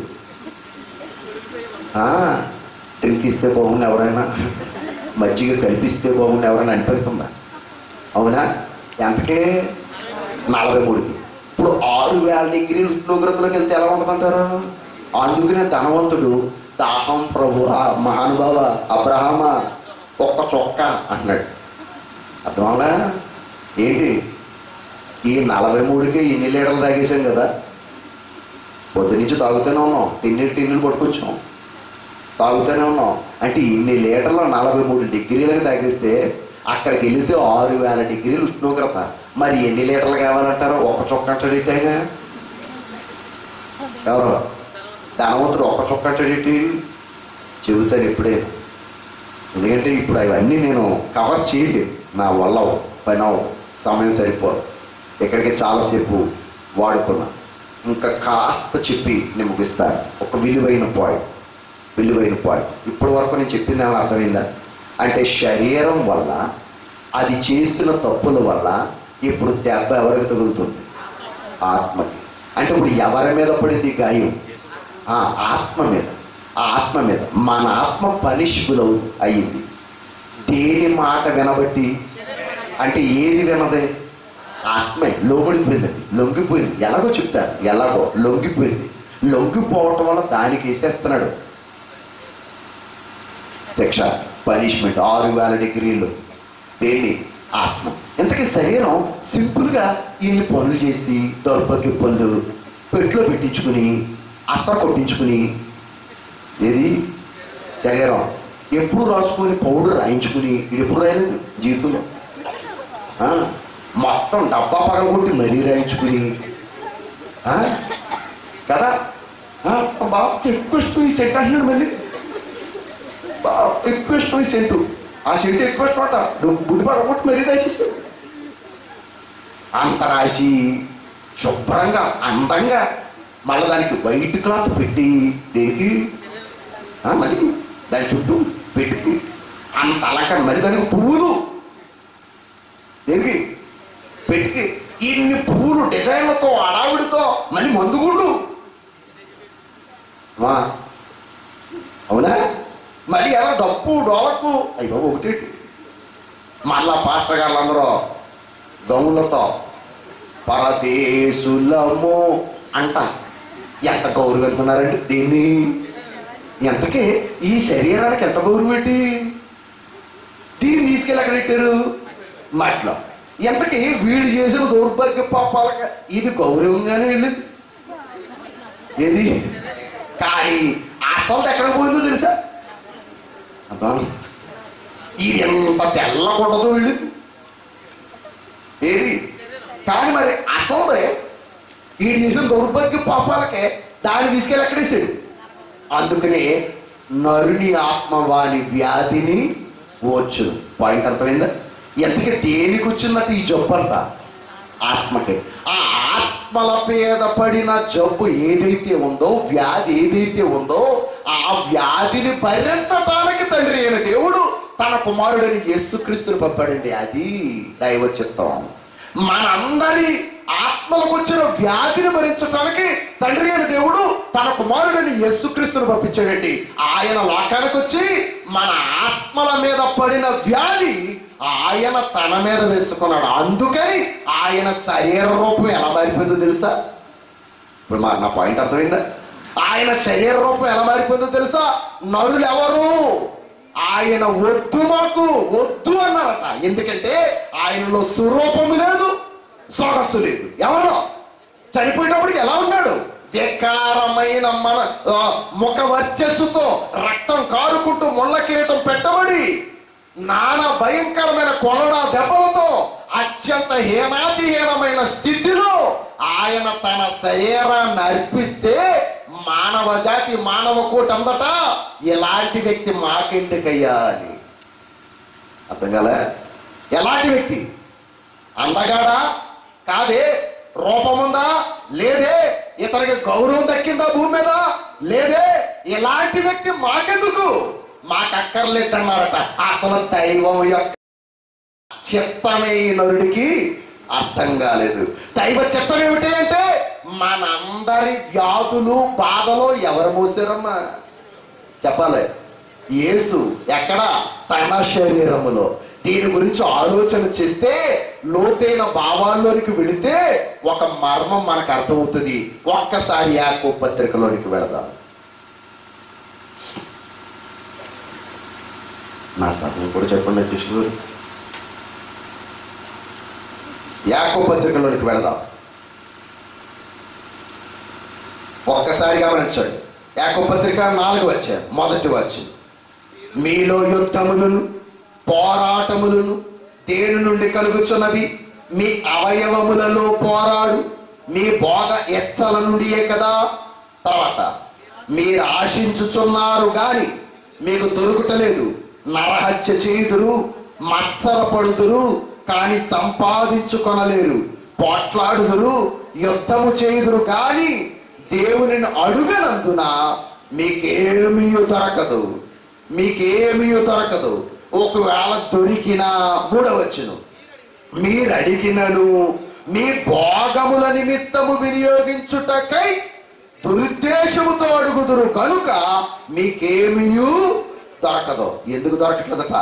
ఆ, డ్రింక్ ఇస్తే బాగుంది ఎవరైనా మజ్జిగ కల్పిస్తే బాగుంది ఎవరైనా అనిపిస్తుందా అవునా ఎంతకే నలభై మూడుకి ఇప్పుడు ఆరు వేల డిగ్రీల ఉష్ణోగ్రతలోకి వెళ్తే ఎలా ఉంటుందంటారు అందుకనే ధనవంతుడు దాహం ప్రభు ఆ మహానుభావ అబ్రహామ ఒక్క చొక్క అంటున్నాడు అర్థమవునా ఏంటి ఈ నలభై మూడుకి ఇన్ని లీటర్లు తాగేసాం కదా పొద్దు నుంచి తాగుతూనే ఉన్నాం తిన్ని టిన్నులు పట్టుకొచ్చాం తాగుతూనే ఉన్నాం అంటే ఇన్ని లీటర్లు నలభై మూడు డిగ్రీలకు తాగిస్తే అక్కడికి వెళితే ఆరు వేల డిగ్రీలు ఉష్ణోగ్రత మరి ఎన్ని లీటర్లు కావాలంటారు ఒక చొక్క అంటాడు ఏంటి ఆయన ఎవరు ధనవంతుడు ఒక్క చొక్క అంటాడు ఏంటి చెబుతాను ఇప్పుడే ఎందుకంటే ఇప్పుడు అవన్నీ నేను కవర్ చేయలేదు నా వల్ల అవ్వదు, పని అవ్వదు, సమయం సరిపోదు ఇక్కడికి చాలాసేపు వాడుకున్నా ఇంకా కాస్త చెప్పి నేను ముగిస్తాను ఒక విలువైన పాయింట్ విలువైన పాయింట్ ఇప్పటి వరకు నేను చెప్పింది ఏమైనా అర్థమైందా అంటే శరీరం వల్ల అది చేసిన తప్పుల వల్ల ఇప్పుడు దెబ్బ ఎవరికి తగులుతుంది ఆత్మకి అంటే ఇప్పుడు ఎవరి మీద పడింది గాయం ఆ ఆత్మ మీద ఆ ఆత్మ మీద మన ఆత్మ పనిష్బుల్ అయ్యింది దేని మాట వినబట్టి అంటే ఏది వినదే ఆత్మే లోబడిపోయిందండి లొంగిపోయింది ఎలాగో చెప్తారు ఎలాగో లొంగిపోయింది లొంగిపోవటం వల్ల దానికి వేసేస్తున్నాడు శిక్ష పనిష్మెంట్ ఆరు వేల డిగ్రీలు దేన్ని ఆత్మ ఇంతకీ శరీరం సింపుల్గా ఇన్ని పనులు చేసి దౌర్భాగ్య పనులు పెట్లో పెట్టించుకుని అత్తర కొట్టించుకుని ఏది శరీరం ఎప్పుడు రాసుకొని పౌడర్ రాయించుకుని ఇది ఎప్పుడు రాయలేదు జీవితంలో ఆ, మొత్తం డబ్బా పగలగొట్టి మరీ రాయించుకుని ఆ, కదా ఆ, బాబు ఎక్కువ ఇష్టం ఈ సెట్ అంటున్నాడు మళ్ళీ బాబు ఎక్కువ ఇష్టం ఈ సెంటు ఆ సెంటు ఎక్కువ ఇష్టం అంట బుడ్డి పగలగొట్టి మరీ రాసేసాడు అంత రాసి శుభ్రంగా అందంగా మళ్ళీ దానికి వైట్ క్లాత్ పెట్టి దేనికి ఆ, మళ్ళీ దాని చుట్టూ పెట్టి అంత అలంకరణ మరి దానికి పువ్వులు దేనికి పెట్టి ఇన్ని పువ్వులు డిజైన్లతో అడావిడితో మళ్ళీ మందుగుండు వా అవునా మళ్ళీ ఎలా డప్పు డోలకు అయ్యో ఒకటి మళ్ళా పాస్టర్ గారులందరూ గౌన్లతో పరదేశులము అంట ఎంత గౌరవం అనుకున్నారండి దీన్ని ఎంతకి ఈ శరీరానికి ఎంత గౌరవం ఏంటి దీన్ని తీసుకెళ్ళి అక్కడ పెట్టారు మట్లో ఎంతకి వీడు చేసిన దౌర్భాగ్య పాపాలకి ఇది గౌరవంగానే వెళ్ళింది ఏది కానీ అసలు ఎక్కడ పోయిందో తెలుసా అబ్బా ఇది ఎంత తెల్లకూడదో వెళ్ళింది ఏది కానీ మరి అసలు వీడు చేసిన దౌర్భాగ్య పాపాలకే దాన్ని తీసుకెళ్ళి ఎక్కడేసాడు అందుకనే నరుని ఆత్మ వాని వ్యాధిని ఓర్చును పాయింట్ అర్థమైందా ఎంతకి దేనికి వచ్చిందట ఈ జబ్బు అంతా ఆత్మకి ఆ ఆత్మల పేద పడిన జబ్బు ఏదైతే ఉందో వ్యాధి ఏదైతే ఉందో ఆ వ్యాధిని భరించటానికి తండ్రి అయిన దేవుడు తన కుమారుడిని యేసుక్రీస్తుని పంపాడండి అది దైవ చిత్తం మనందరి ఆత్మలకు వచ్చిన వ్యాధిని భరించటానికి తండ్రి అయిన దేవుడు తన కుమారుడిని యేసుక్రీస్తుని పంపించాడండి ఆయన లోకానికి వచ్చి మన ఆత్మల మీద పడిన వ్యాధి ఆయన తన మీద వేసుకున్నాడు అందుకని ఆయన శరీర రూపం ఎలా మారిపోయిందో తెలుసా ఇప్పుడు మా నా పాయింట్ అర్థమైందా ఆయన శరీర రూపం ఎలా మారిపోయిందో తెలుసా నరులు ఎవరు ఆయన వద్దు మాకు వద్దు అన్నారట ఎందుకంటే ఆయనలో సురూపము లేదు సొగసు లేదు ఎవరు చనిపోయేటప్పటికి ఎలా ఉన్నాడు వికారమైన మన ఆ, ముఖ వర్చస్సుతో రక్తం కారుకుంటూ ముళ్ళ కిరీటం పెట్టబడి నానా భయంకరమైన కొలడా దెబ్బలతో అత్యంత హీనాతిహీనమైన స్థితిలో ఆయన తన శరీరాన్ని అర్పిస్తే మానవ జాతి మానవ కోటి అందట ఎలాంటి వ్యక్తి మాకెందుకయ్యా అని అర్థం కాలే ఎలాంటి వ్యక్తి అందగాడా కాదే రూపముందా లేదే ఇతనికి గౌరవం దక్కిందా భూమి మీద లేదే ఇలాంటి వ్యక్తి మాకెందుకు మాకక్కర్లేదన్నారట అసలు దైవం యొక్క చిత్తమే ఈ నరుడికి అర్థం కాలేదు దైవ చిత్తం ఏమిటి అంటే మనందరి వ్యాధులు బాధలు ఎవరు మోసారమ్మా చెప్పాలి యేసు ఎక్కడ తన శరీరములో దీని గురించి ఆలోచన చేస్తే లోతైన భావాల్లోనికి వెళితే ఒక మర్మం మనకు అర్థమవుతుంది ఒక్కసారి యాకో పత్రికలోనికి వెళదాం నా సమయం కూడా చెప్పండి కృష్ణుడు యాకో పత్రికలోనికి వెళదాం ఒక్కసారి గమనించండి యాకో పత్రిక నాలుగు వచ్చాయి మొదటి వచ్చి మీలో యుద్ధములను పోరాటములను దేని నుండి కలుగుచున్నవి మీ అవయవములలో పోరాడు మీ బోధ ఎచ్చల నుండియే కదా తర్వాత మీరు ఆశించుచున్నారు గాని మీకు దొరుకుటలేదు నరహత్య చేయుదురు మత్సరపడుదురు కానీ సంపాదించుకొనలేరు పోట్లాడుదురు యుద్ధము చేయుదురు కానీ దేవునిని అడుగనందున మీకేమీ దొరకదు మీకేమీ దొరకదు ఒకవేళ దొరికినా మూడవచ్చును మీరు అడిగినను మీ భోగముల నిమిత్తము వినియోగించుటకై దురుద్దేశముతో అడుగుదురు కనుక మీకేమీ దొరకదు ఎందుకు దొరకట్లేదట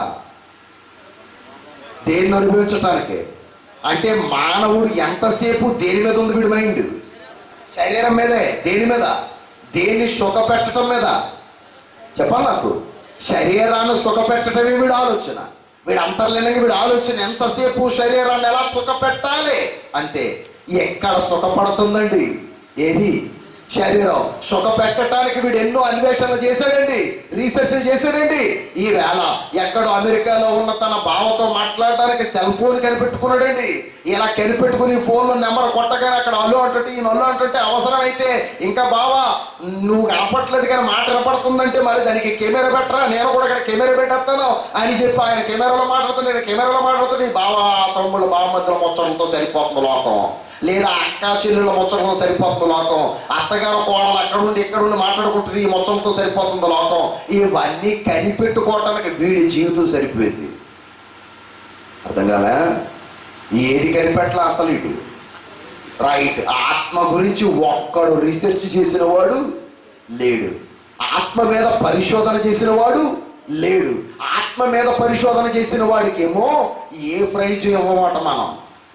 దేన్ని అనుభవించటానికి అంటే మానవుడు ఎంతసేపు దేని మీద ఉంది వీడి మైండ్ శరీరం మీదే దేని మీద దేన్ని సుఖ పెట్టడం మీద చెప్పాలి నాకు శరీరాన్ని సుఖ పెట్టడమే వీడు ఆలోచన వీడు అంతర్లీనంగా వీడు ఆలోచన ఎంతసేపు శరీరాన్ని ఎలా సుఖ పెట్టాలి అంతే ఎక్కడ సుఖపడుతుందండి ఏది శరీరం సుఖ పెట్టడానికి వీడు ఎన్నో అన్వేషణలు చేశాడండి రీసెర్చ్ చేశాడండి ఈ వేళ ఎక్కడో అమెరికాలో ఉన్న తన బావతో మాట్లాడడానికి సెల్ ఫోన్ కనిపెట్టుకున్నాడండి ఇలా కనిపెట్టుకుని ఫోన్ నెంబర్ కొట్టగానే అక్కడ అల్లు అంటుంటే ఈ నల్లు అంటుంటే అవసరమైతే ఇంకా బావా నువ్వు కనపట్లేదు కానీ మాట వినపడుతుందంటే మరి దానికి కెమెరా పెట్టరా నేను కూడా ఇక్కడ కెమెరా పెట్టేస్తాను అని చెప్పి ఆయన కెమెరాలో మాట్లాడుతున్నాడు కెమెరాలో మాట్లాడుతుంది బావా తమ్ముడు బావ మధ్యలో ముచ్చడంతో సరిపోతుంది లోకం లేదా అక్క చెల్లెళ్ళ ముచ్చటంతో సరిపోతుంది లోకం అత్తగారు కోడలు అక్కడ నుండి ఇక్కడ నుండి మాట్లాడుకుంటుంది ఈ ముచ్చటంతో సరిపోతుంది లోకం ఇవన్నీ కనిపెట్టుకోవటానికి వీడి జీవితం సరిపోయింది అర్థం కాలే ఏది కనిపెట్టలే అసలు ఇటు రైట్ ఆత్మ గురించి ఒక్కడు రీసెర్చ్ చేసిన వాడు లేడు ఆత్మ మీద పరిశోధన చేసిన వాడు లేడు ఆత్మ మీద పరిశోధన చేసిన వాడికేమో ఏ ప్రైజ్ ఇవ్వమాట మనం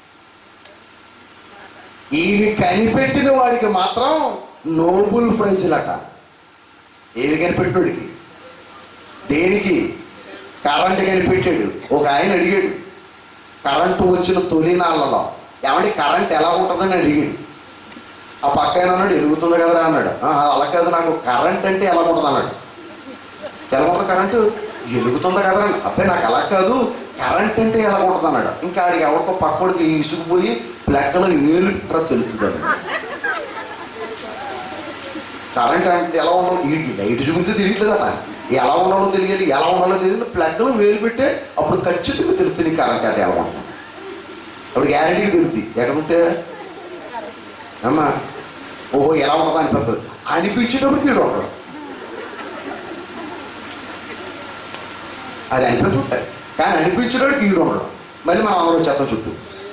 ఇవి కనిపెట్టిన వాడికి మాత్రం నోబుల్ ప్రైజులట ఏవి కనిపెట్టుడికి దేనికి కరెంట్ కనిపెట్టాడు ఒక ఆయన అడిగాడు కరెంటు వచ్చిన తొలి నాళ్ళలో ఏమంటే కరెంట్ ఎలా ఉంటుందని అడిగాడు ఆ పక్క ఆయన అన్నాడు ఎలుగుతుంది కదరా అన్నాడు "ఆ, అలా కాదు నాకు కరెంట్ అంటే ఎలా ఉంటుంది అన్నాడు ఎలా ఉంటుంది కరెంటు ఎలుగుతుందా కదరా అబ్బాయి నాకు అలా కాదు కరెంట్ అంటే ఎలా ఉంటుంది అన్నాడు ఇంకా ఆడికి ఎవరికో పక్కడికి ఇసుకుపోయి ప్లెక్కలో వేలు ఇట్లా తెలుస్తుంది కరెంట్ అంటే ఎలా ఉండాలో వీడికి లైట్ చూపితే తెలియట్లేదట ఎలా ఉండాలో తెలియాలి ఎలా ఉండాలో తెలియదు ప్లగ్లో వేలు పెట్టే అప్పుడు ఖచ్చితంగా తెలుస్తుంది కరెంట్ అంటే ఎలా ఉంటుంది అప్పుడు గ్యారంటీకి తెలుస్తుంది ఎక్కడుంటే అమ్మా ఓహో ఎలా ఉంటుందో అనిపిస్తుంది అనిపించేటప్పుడు వీడు ఉండడు అది అనిపించుంటాయి కానీ అనిపించేటప్పుడు కీడు ఉండడం మళ్ళీ మనం అందరూ చెత్త చుట్టూ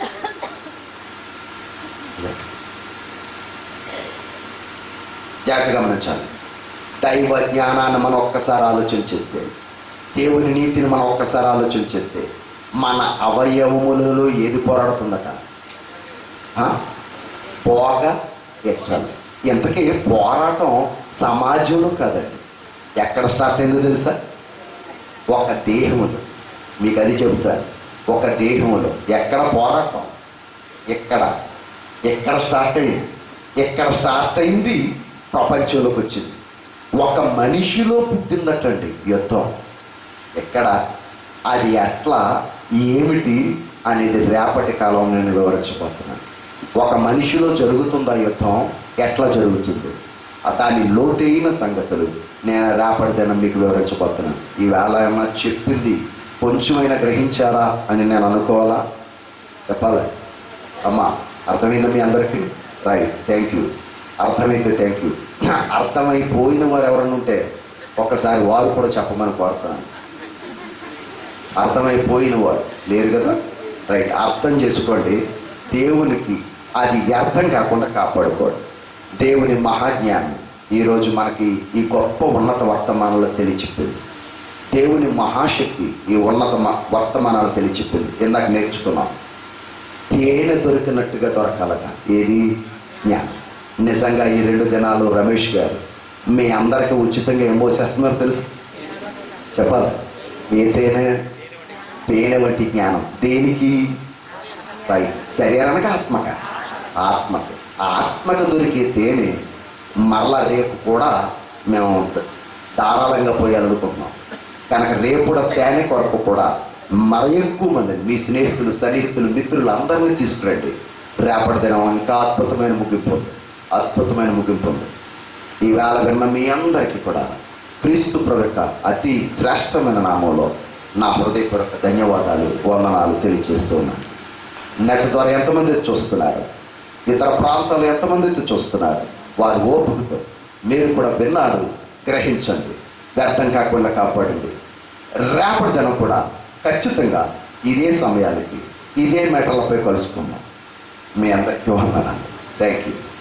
జాగ్రత్త గమనించాలి దైవ జ్ఞానాన్ని మనం ఒక్కసారి ఆలోచన చేస్తే దేవుని నీతిని మనం ఒక్కసారి ఆలోచన చేస్తే మన అవయవములలో ఏది పోరాడుతుందట ఆ? పోగ ఎచ్చాలి ఇంతకీ పోరాటం సమాజంలో కాదండి ఎక్కడ స్టార్ట్ అయిందో తెలుసా ఒక దేహములో మీకు అది చెబుతాను ఒక దేహములో ఎక్కడ పోరాటం ఎక్కడ ఎక్కడ స్టార్ట్ అయింది ఎక్కడ స్టార్ట్ అయింది ప్రపంచంలోకి వచ్చింది ఒక మనిషిలో పుట్టిందటండి యుద్ధం ఎక్కడ అది ఎట్లా ఏమిటి అనేది రేపటి కాలం నేను వివరించబోతున్నాను ఒక మనిషిలో జరుగుతుందా యుద్ధం ఎట్లా జరుగుతుంది ఆ దాని లోతైన సంగతులు నేను రేపటి దినం మీకు వివరించబోతున్నాను ఈవేళ ఏమన్నా చెప్పింది కొంచెమైనా గ్రహించారా అని నేను అనుకోవాలా చెప్పాలి అమ్మా అర్థమైందా మీ అందరికీ రైట్ థ్యాంక్ యూ అర్థమైతే థ్యాంక్ యూ అర్థమైపోయిన వారు ఎవరైనా ఉంటే ఒక్కసారి వారు కూడా చెప్పమని కోరుతున్నాను అర్థమైపోయిన వారు లేరు కదా రైట్ అర్థం చేసుకోండి దేవునికి అది వ్యర్థం కాకుండా కాపాడుకోండి దేవుని మహాజ్ఞానం ఈరోజు మనకి ఈ గొప్ప ఉన్నత వర్తమానంలో తెలియచెప్పింది దేవుని మహాశక్తి ఈ ఉన్నత మ- వర్తమానాలు తెలియచెప్పింది ఇందాక నేర్చుకున్నాం తేనె దొరికినట్టుగా దొరకాలట ఏది జ్ఞానం నిజంగా ఈ రెండు దినాలు రమేష్ గారు మీ అందరికీ ఉచితంగా ఏం పోసేస్తున్నారు తెలుసు చెప్పాలి ఏ తేనె తేనె వంటి జ్ఞానం దేనికి రైట్ శరీరానికి ఆత్మక ఆత్మకి ఆత్మకు దొరికే తేనె మరలా రేపు కూడా మేము ధారాళంగా పోయాలనుకుంటున్నాం కనుక రేపు తేనె కొరకు కూడా మర ఎక్కువ మంది మీ స్నేహితులు సన్నిహితులు మిత్రులు అందరినీ తీసుకురండి రేపటి దినం ఇంకా అద్భుతమైన ముగింపు ఉంది అద్భుతమైన ముగింపు ఉంది ఈవేళ విన్న మీ అందరికీ కూడా క్రీస్తు ప్రభు యొక్క అతి శ్రేష్టమైన నామంలో నా హృదయపూర్వక ధన్యవాదాలు వందనాలు తెలియజేస్తూ ఉన్నాను నెట్ ద్వారా ఎంతమంది అయితే చూస్తున్నారు ఇతర ప్రాంతాలు ఎంతమంది అయితే చూస్తున్నారు వారి ఓపికతో మీరు కూడా విన్నారు గ్రహించండి వ్యర్థం కాకుండా కాపాడండి రేపటి దినం కూడా ఖచ్చితంగా ఇదే సమయానికి ఇదే మెటలపై కలుసుకుందాం మీ అందరికీ వందనాలు థ్యాంక్ యూ